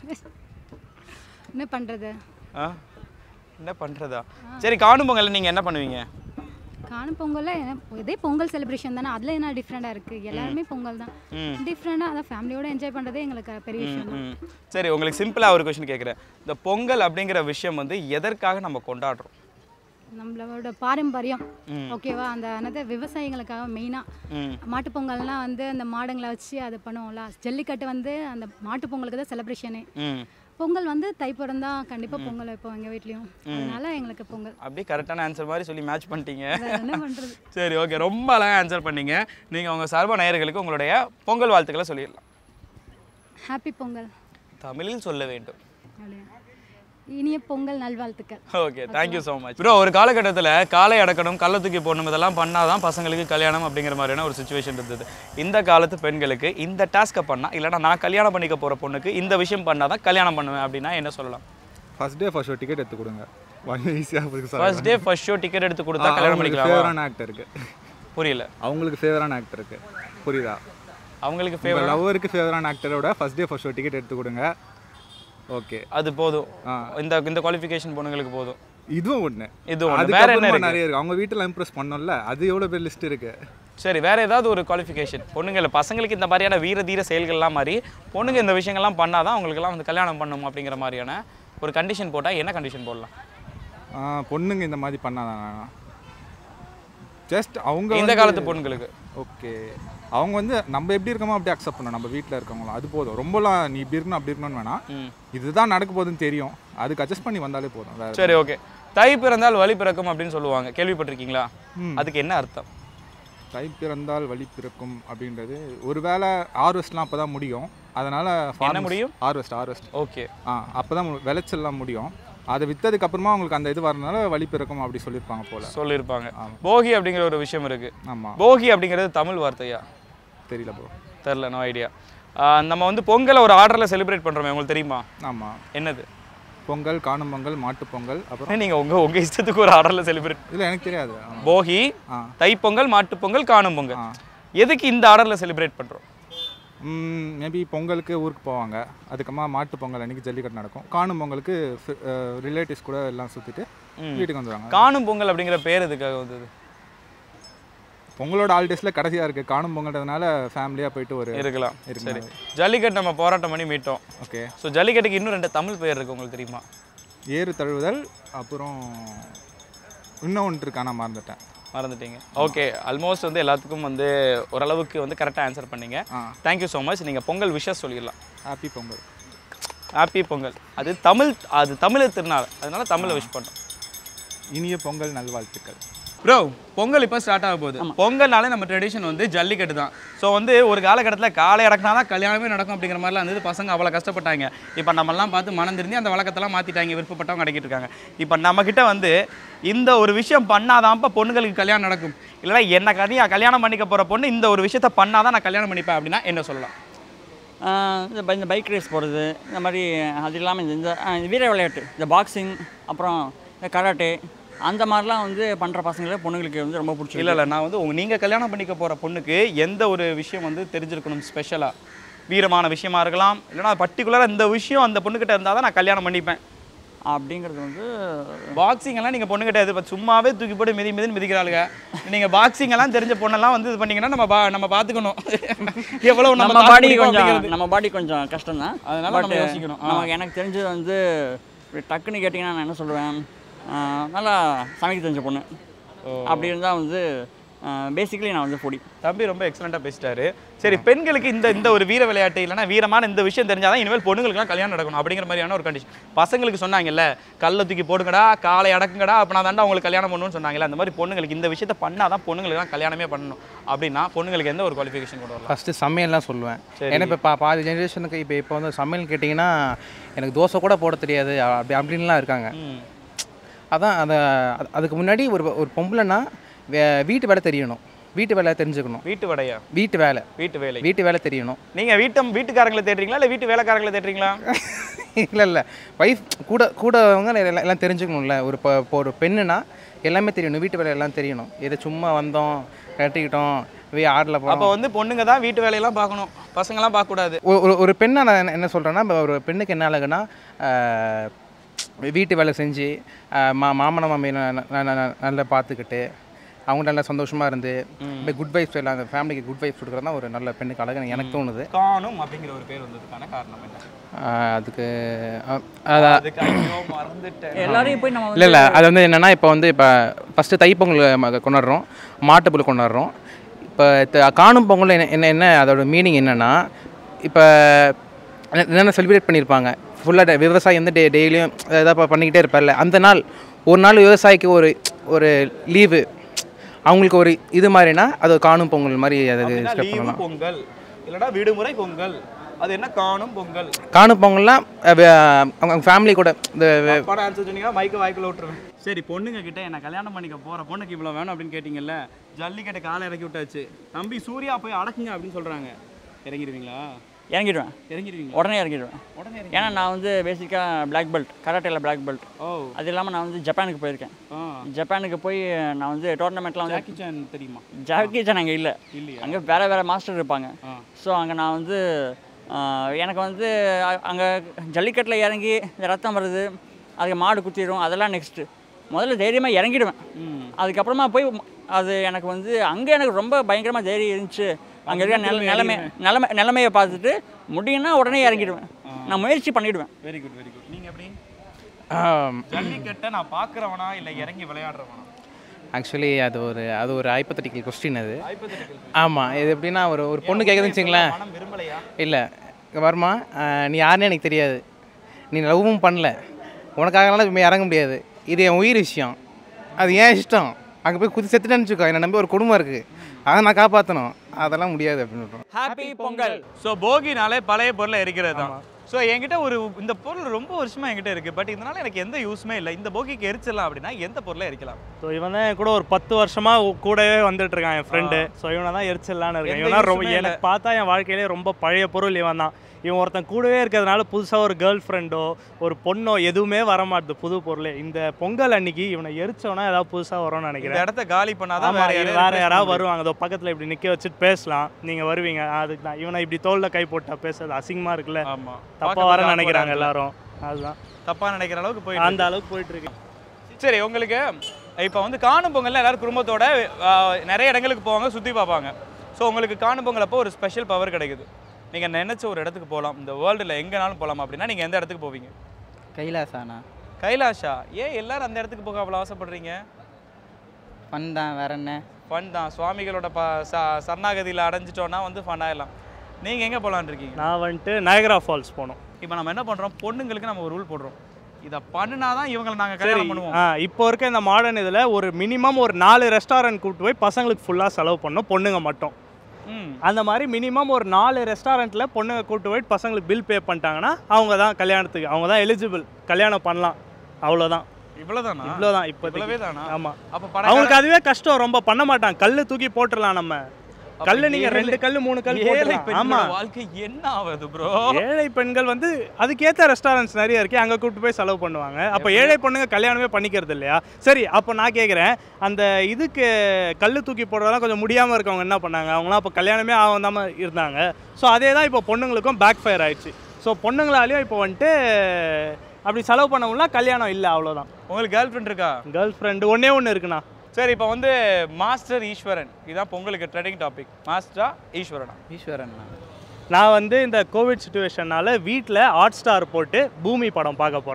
என்ன பண்ணுறது ஆ என்ன பண்ணுறதா சரி காணும் பொங்கல் நீங்கள் என்ன பண்ணுவீங்க காணும் பொங்கலில் என்ன- இதே பொங்கல் செலிப்ரேஷன் தானே அதில் என்ன டிஃப்ரெண்ட்டாக இருக்குது எல்லாருமே பொங்கல் தான் ம். டிஃப்ரெண்ட்டாக அதான் ஃபேமிலியோட என்ஜாய் பண்ணுறதே எங்களுக்கு பெரிய விஷயம் தான் ம். சரி உங்களுக்கு சிம்பிளாக ஒரு கொஷின் கேட்குறேன் இந்த பொங்கல் அப்படிங்கிற விஷயம் வந்து எதற்காக நம்ம கொண்டாடுறோம் நம்மளோட பாரம்பரியம் ம். ஓகேவா அந்த என்னது விவசாயிகளுக்காக ம். மெயினாக மாட்டுப்பொங்கல்னால் வந்து அந்த மாடுங்களை வச்சு அது பண்ணுவோம்ல ஜல்லிக்கட்டு வந்து அந்த மாட்டுப்பொங்கலுக்கு தான் செலிப்ரேஷனே ம் பொங்கல் வந்து தை பிறந்தா கண்டிப்பாக பொங்கல் வைப்போம் எங்கள் வீட்லேயும் அதனால எங்களுக்கு பொங்கல் அப்படியே கரெக்டான ஆன்சர் மாதிரி சொல்லி மேட்ச் பண்ணிட்டீங்க வேற என்ன பண்ணுறது சரி ஓகே ரொம்ப அழகாக ஆன்சர் பண்ணீங்க நீங்கள் உங்கள் சர்வ நேயர்களுக்கு உங்களுடைய பொங்கல் வாழ்த்துக்களை சொல்லிடலாம் ஹாப்பி பொங்கல் தமிழில் சொல்ல வேண்டும் அப்படியா இனிய பொங்கல் நல்வாழ்த்துக்கள் okay thank you so much bro ஒரு காலகட்டத்தில் காலை அடக்கணும் கள்ள தூக்கி போடணும் இதெல்லாம் பண்ணால் தான் பசங்களுக்கு கல்யாணம் அப்படிங்கிற மாதிரியான ஒரு சுச்சுவேஷன் இருந்தது இந்த காலத்து பெண்களுக்கு இந்த டாஸ்க்கை பண்ணால் இல்லைனா நான் கல்யாணம் பண்ணிக்க போகிற பொண்ணுக்கு இந்த விஷயம் பண்ணால் தான் கல்யாணம் பண்ணுவேன் அப்படின்னா என்ன சொல்லலாம் first day first show ticket எடுத்து கொடுங்க ஈஸியாக first day first show ticket எடுத்து கொடுத்தா கல்யாணம் பண்ணிக்கலாமா ஃபேவரான ஆக்டருக்கு புரியல அவங்களுக்கு ஃபேவரான ஆக்டருக்கு புரியுதா அவங்களுக்கு உங்கள் ஃபேவர் லவ்வருக்கு ஃபேவரான ஆக்டரோட first day first show ticket எடுத்து கொடுங்க ஓகே அது போதும் ஆ. இந்த இந்த குவாலிஃபிகேஷன் பொண்ணுங்களுக்கு போதும் இதுவும் ஒன்று இது ஒன்று வேற என்ன அதுக்கப்புறமா இருக்கு நிறைய இருக்கு அவங்க வீட்டில் இம்ப்ரெஸ் பண்ணோம்ல அது எவ்வளோ பேர் லிஸ்ட் இருக்கு சரி வேற ஏதாவது ஒரு குவாலிஃபிகேஷன் பொண்ணுங்கள பசங்களுக்கு இந்த மாதிரியான வீர தீர செயல்கள்லாம் மாதிரி பொண்ணுங்க இந்த விஷயங்கள்லாம் பண்ணாதான் அவங்களுக்கெல்லாம் வந்து கல்யாணம் பண்ணணும் அப்படிங்கிற மாதிரியான ஒரு கண்டிஷன் போட்டால் என்ன கண்டிஷன் போடலாம் ஆ, பொண்ணுங்க இந்த மாதிரி பண்ணாதான் ஜஸ்ட் அவங்க இந்த வந்து- காலத்து பொண்ணுங்களுக்கு ஓகே அவங்க வந்து நம்ம எப்படி இருக்கோமோ அப்படி அக்செப்ட் பண்ணணும் நம்ம வீட்டில் இருக்கவங்களும் அது போதும் ரொம்பலாம் நீ இப்படி இருக்கணும் அப்படி இருக்கணும்னு வேணாம் ம். இதுதான் நடக்க போகுதுன்னு தெரியும் அதுக்கு அட்ஜஸ்ட் பண்ணி வந்தாலே போதும் வேற சரி ஓகே தை பிறந்தால் வழி பிறக்கும் அப்படின்னு சொல்லுவாங்க கேள்விப்பட்டிருக்கீங்களா ம். அதுக்கு என்ன அர்த்தம் தை பிறந்தால் வழி பிறக்கும் அப்படின்றது ஒருவேளை ஹார்வெஸ்ட்லாம் அப்போ தான் முடியும் அதனால் என்ன முடியும்? ஹார்வெஸ்ட் ஹார்வெஸ்ட் ஓகே ஆ அப்போ தான் விளைச்சல்லாம் முடியும் அதை விற்றதுக்கு அப்புறமா உங்களுக்கு அந்த இது வரனால வழி பிறக்கும் அப்படி சொல்லியிருப்பாங்க போல் சொல்லியிருப்பாங்க ஆமா. போகி அப்படிங்கிற ஒரு விஷயம் இருக்கு ஆமாம் போகி அப்படிங்கிறது தமிழ் வார்த்தையா தெரியல ப்ரோ தெரில நோ ஐடியா நம்ம வந்து பொங்கலை ஒரு ஆர்டரில் செலிப்ரேட் பண்ணுறோமே உங்களுக்கு தெரியுமா ஆமாம் என்னது பொங்கல் காணும் பொங்கல் மாட்டுப் பொங்கல் அப்புறம் நீங்கள் உங்கள் உங்கள் இஷ்டத்துக்கு ஒரு ஆர்டரில் செலிப்ரேட் இல்லை எனக்கு தெரியாது ஆமா. போகி ஆ தைப்பொங்கல் மாட்டுப்பொங்கல் காணும் பொங்கல் ஆ எதுக்கு இந்த ஆர்டரில் செலிப்ரேட் பண்ணுறோம் மேபி பொங்கலுக்கு ஊருக்கு போவாங்க அதுக்கப்புறமா மாட்டு பொங்கல் அன்னைக்கு ஜல்லிக்கட்டு நடக்கும் காணும் பொங்கலுக்கு ரிலேட்டிவ்ஸ் கூட எல்லாம் சுற்றிட்டு ம். வீட்டுக்கு வந்துடுவாங்க காணும் பொங்கல் அப்படிங்கிற பேர் எதுக்காக வந்தது பொங்கலோட ஹாலிடேஸில் கடைசியாக இருக்குது காணும் பொங்கல்ன்றதுனால ஃபேமிலியாக போயிட்டு ஒரு இருக்கலாம் இருக்கு சரி மாதிரி. ஜல்லிக்கட்டு நம்ம போராட்டம் பண்ணி மீட்டோம் ஓகே ஸோ ஜல்லிக்கட்டுக்கு இன்னும் ரெண்டு தமிழ் பேர் இருக்கு உங்களுக்கு தெரியுமா ஏறு தழுவுதல் அப்புறம் இன்னும் ஒன்று இருக்கு ஆனால் மறந்துட்டேன் மறந்துட்டீங்க ஓகே ஆல்மோஸ்ட் வந்து எல்லாத்துக்கும் வந்து ஓரளவுக்கு வந்து கரெக்டாக ஆன்சர் பண்ணீங்க ஆ தேங்க்யூ ஸோ மச் நீங்கள் பொங்கல் விஷஸ் சொல்லிடலாம் ஹாப்பி பொங்கல் ஹாப்பி பொங்கல் அது தமிழ் அது தமிழர் திருநாள் அதனால தமிழை விஷ் பண்ணோம் இனிய பொங்கல் நல்வாழ்த்துக்கள் ப்ரோ பொங்கல் இப்போ ஸ்டார்ட் ஆக போகுது பொங்கல்னாலே நம்ம ட்ரெடிஷன் வந்து ஜல்லிக்கட்டு தான் ஸோ வந்து ஒரு காலகட்டத்தில் காலை அடக்கினா தான் கல்யாணமே நடக்கும் அப்படிங்கிற மாதிரிலாம் இருந்தது பசங்க அவ்வளோ கஷ்டப்பட்டாங்க இப்போ நம்மலாம் பார்த்து மனம் திருந்தி அந்த வழக்கத்தெல்லாம் மாற்றிட்டாங்க விருப்பப்பட்டவங்க அடக்கிட்டு இருக்காங்க இப்போ நம்மக்கிட்ட வந்து இந்த ஒரு விஷயம் பண்ணாதான்ப்பா பொண்ணுங்களுக்கு கல்யாணம் நடக்கும் இல்லைனா என்ன கதையா கல்யாணம் பண்ணிக்க போகிற பொண்ணு இந்த ஒரு விஷயத்த பண்ணாதான் நான் கல்யாணம் பண்ணிப்பேன் அப்படின்னா என்ன சொல்லலாம் ஆஹ் இந்த ப- இந்த பைக் ரேஸ் போகிறது இந்த மாதிரி அது இல்லாமல் இந்த இந்த ஆஹ் இந்த வீர விளையாட்டு இந்த பாக்ஸிங் அப்புறம் இந்த கராட்டே அந்த மாதிரிலாம் வந்து பண்ணுற பசங்களை பொண்ணுங்களுக்கு வந்து ரொம்ப பிடிச்சி இல்லை இல்லை நான் வந்து உங்க நீங்கள் கல்யாணம் பண்ணிக்க போகிற பொண்ணுக்கு எந்த ஒரு விஷயம் வந்து தெரிஞ்சிருக்கணும் ஸ்பெஷலாக வீரமான விஷயமா இருக்கலாம் இல்லைனா பர்டிகுலராக இந்த விஷயம் அந்த பொண்ணுக்கிட்ட இருந்தால் தான் நான் கல்யாணம் பண்ணிப்பேன் அப்படிங்கிறது வந்து பாக்ஸிங் எல்லாம் நீங்கள் பொண்ணுக்கிட்ட இது சும்மாவே தூக்கி போட்டு மிதி மிதின்னு மிதிக்கிறாளுங்க நீங்கள் பாக்ஸிங் எல்லாம் தெரிஞ்ச பொண்ணெல்லாம் வந்து இது பண்ணீங்கன்னா நம்ம பா நம்ம பார்த்துக்கணும் எவ்வளவு நம்ம நம்ம தாக்கு பாடி பிடிக்கும் கொஞ்சம் அப்படிங்கிறது. நம்ம பாடி கொஞ்சம் கஷ்டம் தான் அதனால நம்ம யோசிக்கணும். ஆ. நமக்கு எனக்கு தெரிஞ்சது வந்து இப்படி டக்குன்னு கேட்டிங்கன்னா நான் என்ன சொல்லுவேன் ஆஹ் நல்லா சமைக்க தெரிஞ்ச பொண்ணு அப்படி இருந்தால் வந்து பேசிக்கலி நான் வந்து ஃபுடி தம்பி ரொம்ப எக்ஸலண்ட்டாக பேசிட்டாரு சரி பெண்களுக்கு இந்த இந்த ஒரு வீர விளையாட்டு இல்லைன்னா வீரமான இந்த விஷயம் தெரிஞ்சாதான் இனிமேல் பொண்ணுங்களுக்குலாம் கல்யாணம் நடக்கணும் அப்படிங்கிற மாதிரியான ஒரு கண்டிஷன் பசங்களுக்கு சொன்னாங்கல்ல கல்லை தூக்கி போடுங்கடா காலை அடக்குங்கடா அப்போ தாண்டா உங்களுக்கு கல்யாணம் பண்ணணும்னு சொன்னாங்கல்ல அந்த மாதிரி பொண்ணுங்களுக்கு இந்த விஷயத்தை பண்ணால் தான் பொண்ணுங்களுக்குலாம் கல்யாணமே பண்ணணும் அப்படின்னா பொண்ணுங்களுக்கு எந்த ஒரு குவாலிஃபிகேஷன் கொண்டு வரலாம் ஃபஸ்ட்டு சமையல்லாம் சொல்லுவேன் சரி. ஏன்னா இப்போ பா பாதி ஜென்ரேஷனுக்கு இப்போ இப்போ வந்து சமையல் கேட்டிங்கன்னா எனக்கு தோசை கூட போட தெரியாது அப்படி அப்படின்லாம் இருக்காங்க அதான் அதை அது- அதுக்கு முன்னாடி ஒரு ஒரு பொம்பளைன்னா வே- வீட்டு வேலை தெரியணும் வீட்டு வேலை தெரிஞ்சுக்கணும் வீட்டு வேலையா வீட்டு வேலை வீட்டு வேலை வீட்டு வேலை தெரியணும் நீங்கள் வீட்டம் வீட்டுக்காரங்களை தேடுறீங்களா இல்லை வீட்டு வேலைக்காரங்களை தேடுறீங்களா இல்லை இல்லை ஒய்ஃப் கூட கூடவங்க எல்லாம் எல்லாம் தெரிஞ்சுக்கணும்ல ஒரு இப்போ இப்போ ஒரு பெண்ணுனா எல்லாமே தெரியணும் வீட்டு வேலை எல்லாம் தெரியணும் இது சும்மா வந்தோம் கட்டிக்கிட்டோம் வே ஆடல அப்போ போகிறோம் வந்து பொண்ணுங்க தான் வீட்டு வேலையெல்லாம் பார்க்கணும் பசங்களாம் பார்க்கக்கூடாது ஒரு ஒரு பெண்ணை நான் என்ன- என்ன சொல்கிறேன்னா ஒரு பெண்ணுக்கு என்ன அழகுனா ஆஹ், வீட்டு வேலை செஞ்சு ஆஹ், மா மாமன மாமி நல்லா பார்த்துக்கிட்டு அவங்க நல்லா சந்தோஷமாக இருந்து இப்போ குட் வைஃப்ஸ் எல்லாம் அந்த ஃபேமிலிக்கு குட் வைஃப்ஸ் கொடுக்குறது தான் ஒரு நல்ல பெண்ணுக்கு அழகு எனக்கு தோணுது காணும் அப்படிங்கிற ஒரு பேர் வந்ததுக்கான காரணம் என்ன ஆஹ், அதுக்கு அஹ், அதான் அதுக்கு ஐயோ மறந்துட்டேன் எல்லாரையும் போய் நம்ம இல்லை இல்லை அது வந்து என்னென்னா இப்போ வந்து இப்போ ஃபஸ்ட்டு தைப்பொங்கல் ம- கொண்டாடுறோம் மாட்டுப்பொங்கல் கொண்டாடுறோம் இப்போ த- காணும் பொங்கல் என்ன என்ன என்ன அதோட மீனிங் என்னென்னா இப்போ என்ன- என்னென்ன செலிப்ரேட் பண்ணியிருப்பாங்க ஃபுல்லாக விவசாயி வந்து டே டெய்லியும் ஏதாவது பண்ணிக்கிட்டே இருப்பார்ல அந்த நாள் ஒரு நாள் விவசாயிக்கு ஒரு ஒரு லீவு அவங்களுக்கு ஒரு இது மாதிரினா அது ஒரு காணும் பொங்கல் மாதிரி அதை அப்படின்னா ஸ்டெப் லீவு பண்ணலாம் பொங்கல் இல்லைன்னா விடுமுறை பொங்கல் அது என்ன காணும் பொங்கல் காணும் பொங்கல்லாம் அஹ், வே- அவங்க ஃபேமிலி கூட இந்த வே- படம் ஆன்சர் சொன்னீங்கன்னா மைக்கு வாய்க்குள்ள விட்டுருவேன் சரி பொண்ணுங்க கிட்ட என்ன கல்யாணம் பண்ணிக்க போற பொண்ணுக்கு இவ்வளவு வேணும் அப்படின்னு கேட்டீங்கல்ல ஜல்லிக்கட்டு காலை இறக்கி விட்டாச்சு தம்பி சூர்யா போய் அடக்குங்க அப்படின்னு சொல்றாங்க இறங்கிடுவீங்களா இறங்கிடுவேன் இறங்கிடுவீங்க உடனே இறங்கிடுவேன் உடனே ஏன்னா நான் வந்து பேசிக்காக பிளாக் பெல்ட் கராட்டேல பிளாக் பெல்ட் ஓ அது இல்லாமல் நான் வந்து ஜப்பானுக்கு போயிருக்கேன் ஆ ஜப்பானுக்கு போய் நான் வந்து டோர்னமெண்ட்லாம் வந்து ஜாக்கி சான் தெரியுமா ஜாக்கி சான் அங்கே இல்லை இல்லையா? அங்கே வேறு வேறு மாஸ்டர் இருப்பாங்க ஆ. ஸோ அங்கே நான் வந்து ஆஹ், எனக்கு வந்து அங்கே ஜல்லிக்கட்டில் இறங்கி இந்த ரத்தம் வருது அதுக்கு மாடு குத்திடும் அதெல்லாம் நெக்ஸ்ட்டு முதல்ல தைரியமாக இறங்கிடுவேன் ம் அதுக்கப்புறமா போய் ம- அது எனக்கு வந்து அங்கே எனக்கு ரொம்ப பயங்கரமாக தைரியம் இருந்துச்சு அங்கே இருக்க நில நிலைமை நிலைமை நிலைமையை பார்த்துட்டு முடியும்னா உடனே இறங்கிடுவேன் நான் முயற்சி பண்ணிடுவேன் வெரி குட் வெரி குட் நீங்க எப்படி ஆம். ஜல்லிக்கட்டை நான் பார்க்குறவனா இல்லை இறங்கி விளையாடுறவனா ஆக்சுவலி அது ஒரு அது ஒரு ஹைப்பத்தட்டிக்கல் கொஸ்டின் அது ஆமாம் இது எப்படின்னா ஒரு ஒரு பொண்ணு கேட்குதுன்னு வச்சுங்களேன் மனம் விரும்பலையா இல்லை வருமா ஆஹ், நீ யாருன்னு எனக்கு தெரியாது நீ லவ்வும் பண்ணல உனக்காகலாம் இப்போ இறங்க முடியாது இது என் உயிர் விஷயம் அது ஏன் இஷ்டம் அங்கே போய் குதி செத்துட்டேன்னு வச்சுக்கோ என்னை நம்பி ஒரு குடும்பம் இருக்குது அதை நான் காப்பாற்றணும் அதெல்லாம் முடியாது அப்படின்னு சொல்கிறோம் ஹாப்பி பொங்கல் ஸோ போகினாலே பழைய பொருளை எரிக்கிறது தான் ஸோ என்கிட்ட ஒரு இந்த பொருள் ரொம்ப வருஷமா என்கிட்ட இருக்கு பட் இதனால எனக்கு எந்த யூஸ்மே இல்லை இந்த போகிக்கு எரிச்சிடலாம் அப்படின்னா எந்த பொருளை எரிக்கலாம் ஸோ இவன் தான் என் கூட ஒரு பத்து வருஷமா உ- கூடவே வந்துட்டு இருக்கான் என் ஃப்ரெண்டு ஸோ இவனை தான் எரிச்சிடலான்னு இருக்கேன் எந்த இவனா ரொம்ப use-மே இல்ல. எனக்கு பார்த்தா என் வாழ்க்கையிலே ரொம்ப பழைய பொருள் இவன் தான் இவன் ஒருத்தன் கூடவே இருக்கிறதுனால புதுசாக ஒரு கேர்ள் ஃப்ரெண்டோ ஒரு பொண்ணோ எதுவுமே வரமாட்டுது புது பொருளே இந்த பொங்கல் அன்னைக்கு இவனை எரிச்சோன்னா ஏதாவது புதுசாக வரும்னு இந்த நினைக்கிறேன் இடத்த காலி பண்ணாதான் ஆமா, வேற இது யாராவது வேற replace யாராவது பண்ண வருவாங்க அதோ பக்கத்தில் இப்படி நிற்க வச்சுட்டு பேசலாம் நீங்கள் வருவீங்க அதுக்கு தான் இவனை இப்படி தோல்ல கை போட்டா பேசுறது அசிங்கமாக இருக்குல்ல ஆமா தப்பாக பார்க்க வர பார்க்க நினைக்கிறாங்க வராங்க. எல்லாரும் அதுதான் தப்பா நினைக்கிற அளவுக்கு போயிட்டு அந்த அளவுக்கு போயிட்டு இருக்கு சரி உங்களுக்கு இப்போ வந்து காணும் பொங்கல்ல எல்லாரும் குடும்பத்தோட ஆஹ், நிறைய இடங்களுக்கு போவாங்க சுற்றி பார்ப்பாங்க ஸோ உங்களுக்கு காணும் பொங்கல் அப்போ ஒரு ஸ்பெஷல் பவர் கிடைக்குது நீங்கள் நினைச்ச ஒரு இடத்துக்கு போகலாம் இந்த வேர்ல்டில் எங்கேனாலும் போகலாம் அப்படின்னா நீங்கள் எந்த இடத்துக்கு போவீங்க கைலாசாண்ணா கைலாஷா ஏன் எல்லாரும் அந்த இடத்துக்கு போக அவ்வளோ ஆசைப்படுறீங்க ஃபன் தான் வேற என்ன ஃபன் தான் சுவாமிகளோட ப ச சரணாகதியில் அடைஞ்சிட்டோன்னா வந்து ஃபன் ஆயிடலாம் நீங்கள் எங்கே போகலான்னு இருக்கீங்க நான் வந்துட்டு நயகரா ஃபால்ஸ் போனோம் இப்போ நம்ம என்ன பண்ணுறோம் பொண்ணுங்களுக்கு நம்ம ஒரு ரூல் போடுறோம் இதை பண்ணினா தான் இவங்களை நாங்கள் சரி கல்யாணம் பண்ணுவோம் ஆ இப்போ இருக்க இந்த மாடர்ன் இதில் ஒரு மினிமம் ஒரு நாலு ரெஸ்டாரண்ட் கூப்பிட்டு போய் பசங்களுக்கு ஃபுல்லாக செலவு பண்ணணும் பொண்ணுங்க மட்டும் ம் அந்த மாதிரி மினிமம் ஒரு நாலு ரெஸ்டாரண்ட்டில் பொண்ணுங்க கூப்பிட்டு போய் பசங்களுக்கு பில் பே பண்ணிட்டாங்கன்னா அவங்க தான் கல்யாணத்துக்கு அவங்க தான் எலிஜிபிள் கல்யாணம் பண்ணலாம் அவ்வளோதான் இவ்வளோதானா இவ்வளோதான் இப்போ இவ்வளவே தானா ஆமாம் அப்போ அவங்களுக்கு அதுவே கஷ்டம் ரொம்ப பண்ண மாட்டாங்க கல் தூக்கி போட்டுடலாம் நம்ம கல் நீங்க ரெண்டு கல் மூணு கல் ஏழை போட்டுடலாம் பெண்களோட ஆமா வாழ்க்கை என்ன ஆகுது ப்ரோ ஏழை பெண்கள் வந்து அதுக்கேற்ற ரெஸ்டாரண்ட்ஸ் நிறைய இருக்கு அங்கே கூப்பிட்டு போய் செலவு பண்ணுவாங்க அப்போ ஏழை பொண்ணுங்க கல்யாணமே பண்ணிக்கிறது இல்லையா சரி அப்போ நான் கேட்குறேன் அந்த இதுக்கு கல் தூக்கி போடுறதெல்லாம் கொஞ்சம் முடியாமல் இருக்கவங்க என்ன பண்ணாங்க அவங்களாம் அப்போ கல்யாணமே ஆகாம இருந்தாங்க ஸோ அதே தான் இப்போ பொண்ணுங்களுக்கும் பேக் ஃபயர் ஆயிடுச்சு ஸோ பொண்ணுங்களாலேயும் இப்போ வந்துட்டு அப்படி செலவு பண்ணவங்களா கல்யாணம் இல்லை அவ்வளோதான் உங்களுக்கு கேர்ள் ஃப்ரெண்ட் இருக்கா கேர்ள் ஃப்ரெண்டு ஒன்றே ஒன்று இருக்குண்ணா சரி இப்போ வந்து மாஸ்டர் ஈஸ்வரன் இதான் பொங்கலுக்கு ட்ரெண்டிங் டாபிக் மாஸ்டரா ஈஸ்வரனா ஈஸ்வரன் நான் வந்து இந்த கோவிட் சுச்சுவேஷனால வீட்டில் ஹாட் ஸ்டார் போட்டு பூமி படம் பார்க்க போகிறேன்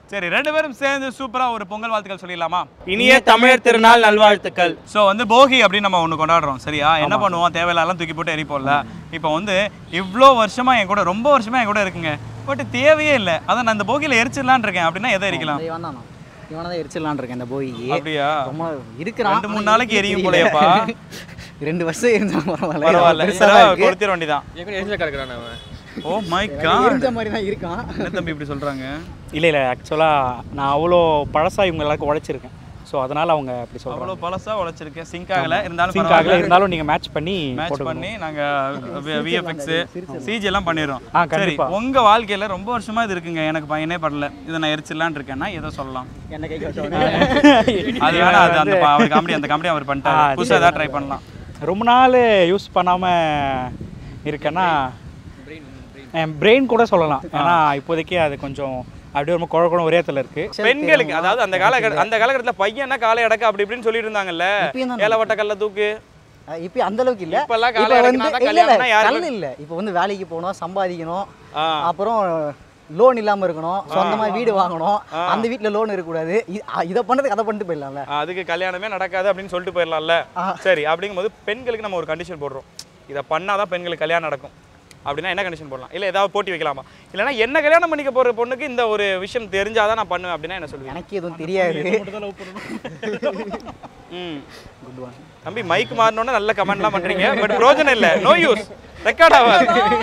சரி ரெண்டு பேரும் சேர்ந்து சூப்பரா ஒரு பொங்கல் வாழ்த்துக்கள் சொல்லிடலாமா இனிய தமிழர் திருநாள் நல்வாழ்த்துக்கள் ஸோ வந்து போகி அப்படின்னு நம்ம ஒன்று கொண்டாடுறோம் சரியா என்ன ஆமா. பண்ணுவோம் தேவையில்லாம் தூக்கி போட்டு எரிப்போம்ல இப்போ வந்து இவ்வளோ வருஷமா என் கூட ரொம்ப வருஷமா என் கூட இருக்குங்க பட் தேவையே இல்லை அதான் நான் இந்த போகியில் எரிச்சிடலான் இருக்கேன் அப்படின்னா எதை எரிக்கலாம் இவன் தானா இவனை தான் எரிச்சிடலான் இருக்கேன் இந்த போய்க்கு அப்படியா? ரொம்ப இருக்கிறான் ரெண்டு மூணு நாளைக்கு எரியும் போலயேப்பா. ரெண்டு வருஷம் இருந்தாலும் பரவாயில்ல பரவாயில்ல பெருசா தான் இதெல்லாம் இருக்கு. கொளுத்திட வேண்டியதான் எரிஞ்ச கிடக்குறான் அவன் ஓ மை எனக்கு காட் எரிஞ்ச மாதிரி தான் இருக்கான் என்ன தம்பி இப்படி சொல்றாங்க இல்லை இல்லை ஆக்சுவலாக நான் அவ்வளோ பழசா இவங்க எல்லாருக்கும் உழைச்சிருக்கேன் ஸோ அதனால் அவங்க அப்படி அவ்வளோ சொல்கிறாங்க பழசா உழைச்சிருக்கேன் சிங்க் ஆகல இருந்தாலும் சிங்க் ஆகல இருந்தாலும் நீங்கள் மேட்ச் பண்ணி மேட்ச் போட்டுக்கணும். பண்ணி நாங்க விஎஃப்எக்ஸ் சிஜி எல்லாம் பண்ணிடுறோம் ஆ, சரி கண்டிப்பா. உங்க வாழ்க்கையில ரொம்ப வருஷமா இது இருக்குங்க எனக்கு பையனே படல இதை நான் எரிச்சிடலான்னு இருக்கேன்னா எதை சொல்லலாம் என்ன கை அது வேணா அது அந்த பா- அவர் காமெடி அந்த காமெடி அவர் ஆ, பண்ணிட்டாரு அது புதுசாக ஏதாவது ட்ரை பண்ணலாம் ரொம்ப நாள் யூஸ் பண்ணாமல் இருக்கேன்னா என் பிரெயின் கூட சொல்லலாம் ஏன்னா இப்போதைக்கு அது கொஞ்சம் அப்படியே ரொம்ப குழ குழ ஒரே இடத்துல இருக்கு பெண்களுக்கு அதாவது அந்த காலகட்ட அந்த காலகட்டத்துல பையனா காலை அடக்க அப்படி இப்படின்னு சொல்லிட்டு இருந்தாங்கல்ல இப்பயும் தான் ஏலவட்ட கல்ல தூக்கு இப்போ அந்த அளவுக்கு இல்ல இப்பெல்லாம் இப்போ காலை வந்து அடக்கினா தான் இல்ல இல்ல கல்யாணம்னா யாருக்கு- கல் இல்ல இப்போ வந்து வேலைக்கு போகணும் சம்பாதிக்கணும் அப்புறம் லோன் இல்லாம இருக்கணும் சொந்தமா வீடு வாங்கணும் ஆ. அந்த வீட்ல லோன் இருக்கக்கூடாது இ- அ- இதை பண்றதுக்கு அதை பண்ணிட்டு போயிடலாம்ல அதுக்கு கல்யாணமே நடக்காது அப்படின்னு சொல்லிட்டு போயிடலாம்ல சரி அப்படிங்கும்போது பெண்களுக்கு நம்ம ஒரு கண்டிஷன் போடுறோம் இதை பண்ணாதான் பெண்களுக்கு கல்யாணம் நடக்கும் அப்படின்னா என்ன கண்டிஷன் போடலாம் இல்லை ஏதாவது போட்டி வைக்கலாமா இல்லைன்னா என்ன கல்யாணம் பண்ணிக்க போற பொண்ணுக்கு இந்த ஒரு விஷயம் தெரிஞ்சாதான் நான் பண்ணுவேன் அப்படின்னா என்ன சொல்லுவேன் எனக்கு எதுவும் தெரியாது ம் தம்பி மைக் மாறினோட நல்ல கமெண்ட்லாம் பண்றீங்க பட் பிரோஜனம் இல்லை நோ யூஸ் ரெக்கார்ட் ஆகாது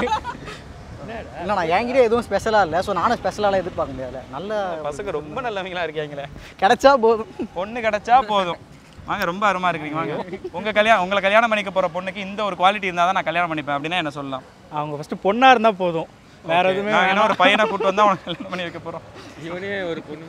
இல்ல நான் என்கிட்ட எதுவும் ஸ்பெஷலா இல்ல ஸோ நானும் ஸ்பெஷலாலாம் எதிர்பார்க்க முடியாது நல்ல பசங்க ரொம்ப நல்லவங்களா இருக்கீங்களே கிடைச்சா போதும் பொண்ணு கிடைச்சா போதும் வாங்க ரொம்ப அருமா இருக்கிறீங்க வாங்க உங்க கல்யாணம் உங்களை கல்யாணம் பண்ணிக்க போற பொண்ணுக்கு இந்த ஒரு குவாலிட்டி இருந்தால் தான் நான் கல்யாணம் பண்ணிப்பேன் அப்படின்னா என்ன சொல்லலாம் அவங்க ஃபஸ்ட்டு பொண்ணாக இருந்தால் போதும் வேற Okay. எதுவுமே நான் என்ன வேணாம். ஒரு பையனை கூட்டு வந்தா உனக்கு கல்யாணம் பண்ணி வைக்க போறோம் இவனே ஒரு பொண்ணு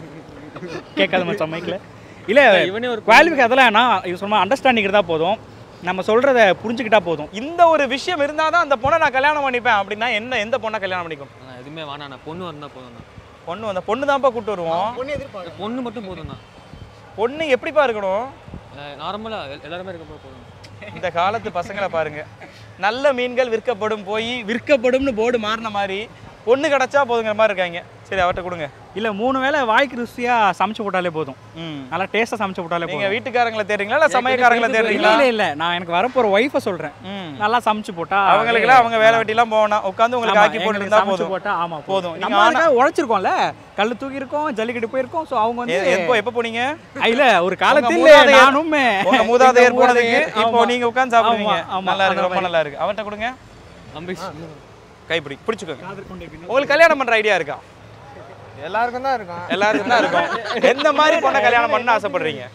கேட்காத மச்சான் மைக்கில் இல்லை இவனே ஒரு குவாலிஃபிக் அதெல்லாம் வேணாம் இவன் சொன்ன அண்டர்ஸ்டாண்டிங் இருந்தால் போதும் நம்ம சொல்கிறத புரிஞ்சுக்கிட்டா போதும் இந்த ஒரு விஷயம் இருந்தால் தான் அந்த பொண்ணை நான் கல்யாணம் பண்ணிப்பேன் அப்படின்னா என்ன எந்த பொண்ணை கல்யாணம் பண்ணிக்கும் நான் எதுவுமே வேணாம் நான் பொண்ணு வந்தால் போதும் தான் பொண்ணு வந்த பொண்ணு தான்ப்பா கூட்டு வருவோம் பொண்ணு மட்டும் போதும் தான் பொண்ணு எப்படிப்பா இருக்கணும் நார்மலாக எல்லாருமே இருக்க போதும் இந்த காலத்து பசங்களை பாருங்க நல்ல மீன்கள் விற்கப்படும் போய் விற்கப்படும்னு போர்டு மாறின மாதிரி பொண்ணு கிடைச்சா போதுங்கிற மாதிரி இருக்காங்க சரி அவர்கிட்ட கொடுங்க இல்லை மூணு வேளை வாய்க்கு ருசியாக சமைச்சு போட்டாலே போதும் நல்லா டேஸ்ட்டாக சமைச்சு போட்டாலே நீங்க போதும் வீட்டுக்காரங்களை தேடுறீங்களா இல்ல சமயக்காரங்களை தேடுறீங்களா இல்லை இல்லை நான் எனக்கு வரப்போகிற ஒய்ஃபை சொல்கிறேன் நல்லா சமைச்சு போட்டா அவங்களுக்குலாம் அவங்க வேலை வெட்டிலாம் போகணும் உட்காந்து உங்களுக்கு ஆமா, ஆக்கி போட்டு எங்களுக்கு இருந்தா சமைச்சு போதும் போட்டா ஆமா போதும் நீங்க நம்ம ஆனா அதுக்காக உழைச்சிருக்கோம்ல கல் தூக்கி இருக்கோம் ஜல்லிக்கட்டு போயிருக்கோம் ஸோ அவங்க வந்து எ- எப்போ எப்போ போனீங்க இல்ல ஒரு உங்க காலத்தில் மூதாதையர்- நானும் உங்க மூதாதையர் எங்க போனதுக்கு மூதாதையர், இப்போ ஆமா. நீங்க உட்கார்ந்து சாப்பிடுவீங்க ஆமா, ஆமா, நல்லா இருக்கு அந்த ரொம்ப மாதிரி. நல்லா இருக்கு அவர்கிட்ட கொடுங்க அம்பிஷ் கைப்பிடி பிடிச்சுக்கோங்க உங்களுக்கு கல்யாணம் பண்ற ஐடியா இருக்கா எல்லாருக்கும் தான் இருக்கும் எல்லாருக்கும் தான் இருக்கும் எந்த மாதிரி பொண்ணை கல்யாணம் பண்ண ஆசைப்படுறீங்க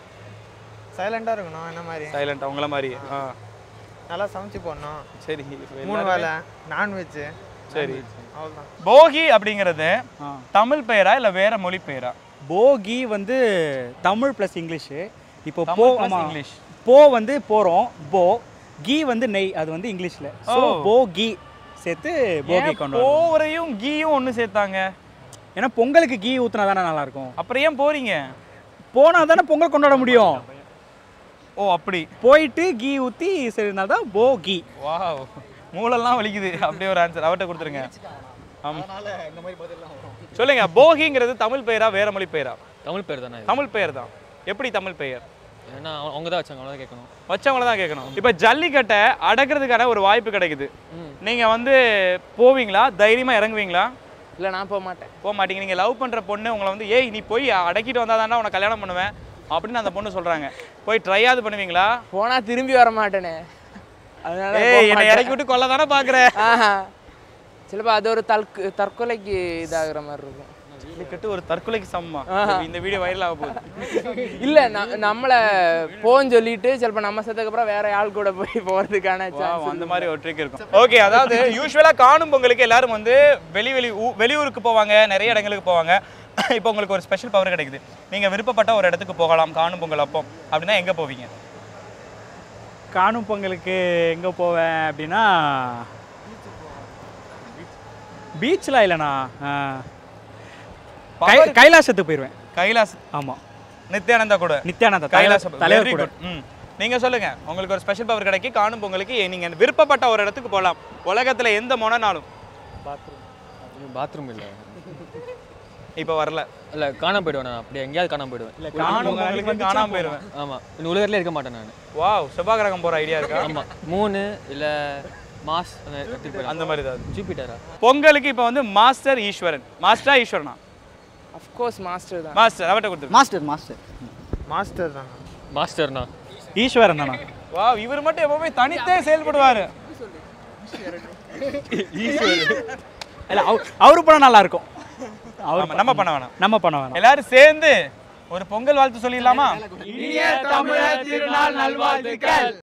சைலண்டாக இருக்கணும் என்ன மாதிரி சைலண்ட் உங்கள மாதிரி ஆ நல்லா சமைச்சு போடணும் சரி மூணு எல்லாருமே- வேளை நான்வெஜ் சரி அவ்வளோதான் போகி அப்படிங்கிறது தமிழ் பெயரா இல்ல வேற மொழி பெயரா போகி வந்து தமிழ் ப்ளஸ் இங்கிலீஷு இப்போ தமிழ் போ plus ஆமா இங்கிலீஷ். போ வந்து போகிறோம் போ கீ வந்து நெய் அது வந்து இங்கிலீஷில் ஸோ ஓ. போகி சேர்த்து போகி ஏன் கொண்டு வரோம் போரையும் கீயும் ஒண்ணு சேர்த்தாங்க ஏன்னா பொங்கலுக்கு கீ ஊற்றினா தானே நல்லாயிருக்கும் அப்புறம் ஏன் போறீங்க போனால் தானே பொங்கல் கொண்டாட முடியும் ஓ அப்படி போயிட்டு கீ ஊற்றி சரினா தான் போகி வாவ் மூளெல்லாம் வலிக்குது அப்படியே ஒரு ஆன்சர் அவர்கிட்ட கொடுத்துருங்க ஆமா சொல்லுங்க போகிங்கிறது தமிழ் பெயரா வேற மொழி பெயரா தமிழ் பேர் தானே தமிழ் பெயர் தான் எப்படி தமிழ் பெயர் ஏன்னா அவங்க- அவங்க தான் வச்சாங்க அவ்வளோதான் கேட்கணும் வச்சவங்கள தான் கேட்கணும் இப்போ ஜல்லிக்கட்டை அடக்கிறதுக்கான ஒரு வாய்ப்பு கிடைக்குது நீங்க வந்து போவீங்களா தைரியமா இறங்குவீங்களா இல்லை நான் போக மாட்டேன் போக மாட்டீங்க நீங்க லவ் பண்ற பொண்ணு உங்களை வந்து ஏய் நீ போய் அடக்கிட்டு வந்தா தானே உனக்கு கல்யாணம் பண்ணுவேன் அப்படின்னு அந்த பொண்ணு சொல்றாங்க போய் ட்ரையாவது பண்ணுவீங்களா போனா திரும்பி வர மாட்டேனே அதனால போக ஏய் என்னை மாட்டேன். இறக்கி விட்டு கொல்ல தானே பாக்குற ஆஹா சிலப்போ அது ஒரு தற்கு தற்கொலைக்கு இதாகிற மாதிரி இருக்கும் ஜல்லிக்கட்டு ஒரு தற்கொலைக்கு சமமா ஆஹா. இந்த வீடியோ வைரல் ஆக போகுது இல்ல ந- நம்மள போன்னு சொல்லிட்டு சிலப்போ நம்ம செத்ததுக்கு அப்புறம் வேற ஆள் கூட போய் போறதுக்கான Wow, சான்ஸ் அந்த மாதிரி ஒரு ட்ரிக் இருக்கும் ஓகே அதாவது யூஸ்வலாக காணும் பொங்கலுக்கு எல்லாரும் வந்து வெளி வெளி ஊ- வெளியூருக்கு போவாங்க நிறைய இடங்களுக்கு போவாங்க இப்போ உங்களுக்கு ஒரு ஸ்பெஷல் பவர் கிடைக்குது நீங்கள் விருப்பப்பட்ட ஒரு இடத்துக்கு போகலாம் காணும் பொங்கல் அப்போ அப்படின்னா எங்கே போவீங்க காணும் பொங்கலுக்கு எங்கே போவேன் அப்படின்னா பீச்சில் இல்லைண்ணா ஆ. கை Power- கைலாசத்துக்கு போயிடுவேன் கைலாஸ் ஆமாம் நித்யானந்தா கூட நித்யானந்தா கைலாஸ் தலைவர் தலைவர் வெரி கூட குட் ம் நீங்கள் சொல்லுங்க உங்களுக்கு ஒரு ஸ்பெஷல் பவர் கிடைக்கி காணும் பொங்கலுக்கு நீங்கள் விருப்பப்பட்ட ஒரு இடத்துக்கு போகலாம் உலகத்தில் எந்த மொனனாலும் பாத்ரூம் இல்லை இப்போ வரல இல்லை காணாம போயிடுவேன் நான் அப்படி எங்கேயாவது காணாம போயிடுவேன் இல்ல, காணும் பொங்கலுக்கு காணாம போயிடுவேன். ஆமாம் இந்த உலகத்துல இருக்க மாட்டேன் நான் வாவ் செவ்வாய் கிரகம் போற ஐடியா இருக்கா ஆமாம் மூணு இல்லை மாஸ் அந்த மாதிரி ஏதாவது ஜூபிட்டரா பொங்கலுக்கு இப்போ வந்து மாஸ்டர் ஈஸ்வரன் மாஸ்டரா ஈஸ்வரனா அஃப்கோர்ஸ் மாஸ்டர் தான் மாஸ்டர் அவட்ட கொடுத்துரு மாஸ்டர் மாஸ்டர் மாஸ்டர் தான் மாஸ்டர்னா ஈஸ்வரன் தானா வா இவர் மட்டும் எப்பவுமே தனித்தே செயல்படுவாரு இல்ல அவ- அவரு படம் நல்லா இருக்கும் ஆமா, நம்ம பண்ண வேணாம் நம்ம பண்ண வேணாம் எல்லாரும் சேர்ந்து ஒரு பொங்கல் வாழ்த்து சொல்லிடலாமா இனிய தமிழர் திருநாள் நல்வாழ்த்துக்கள்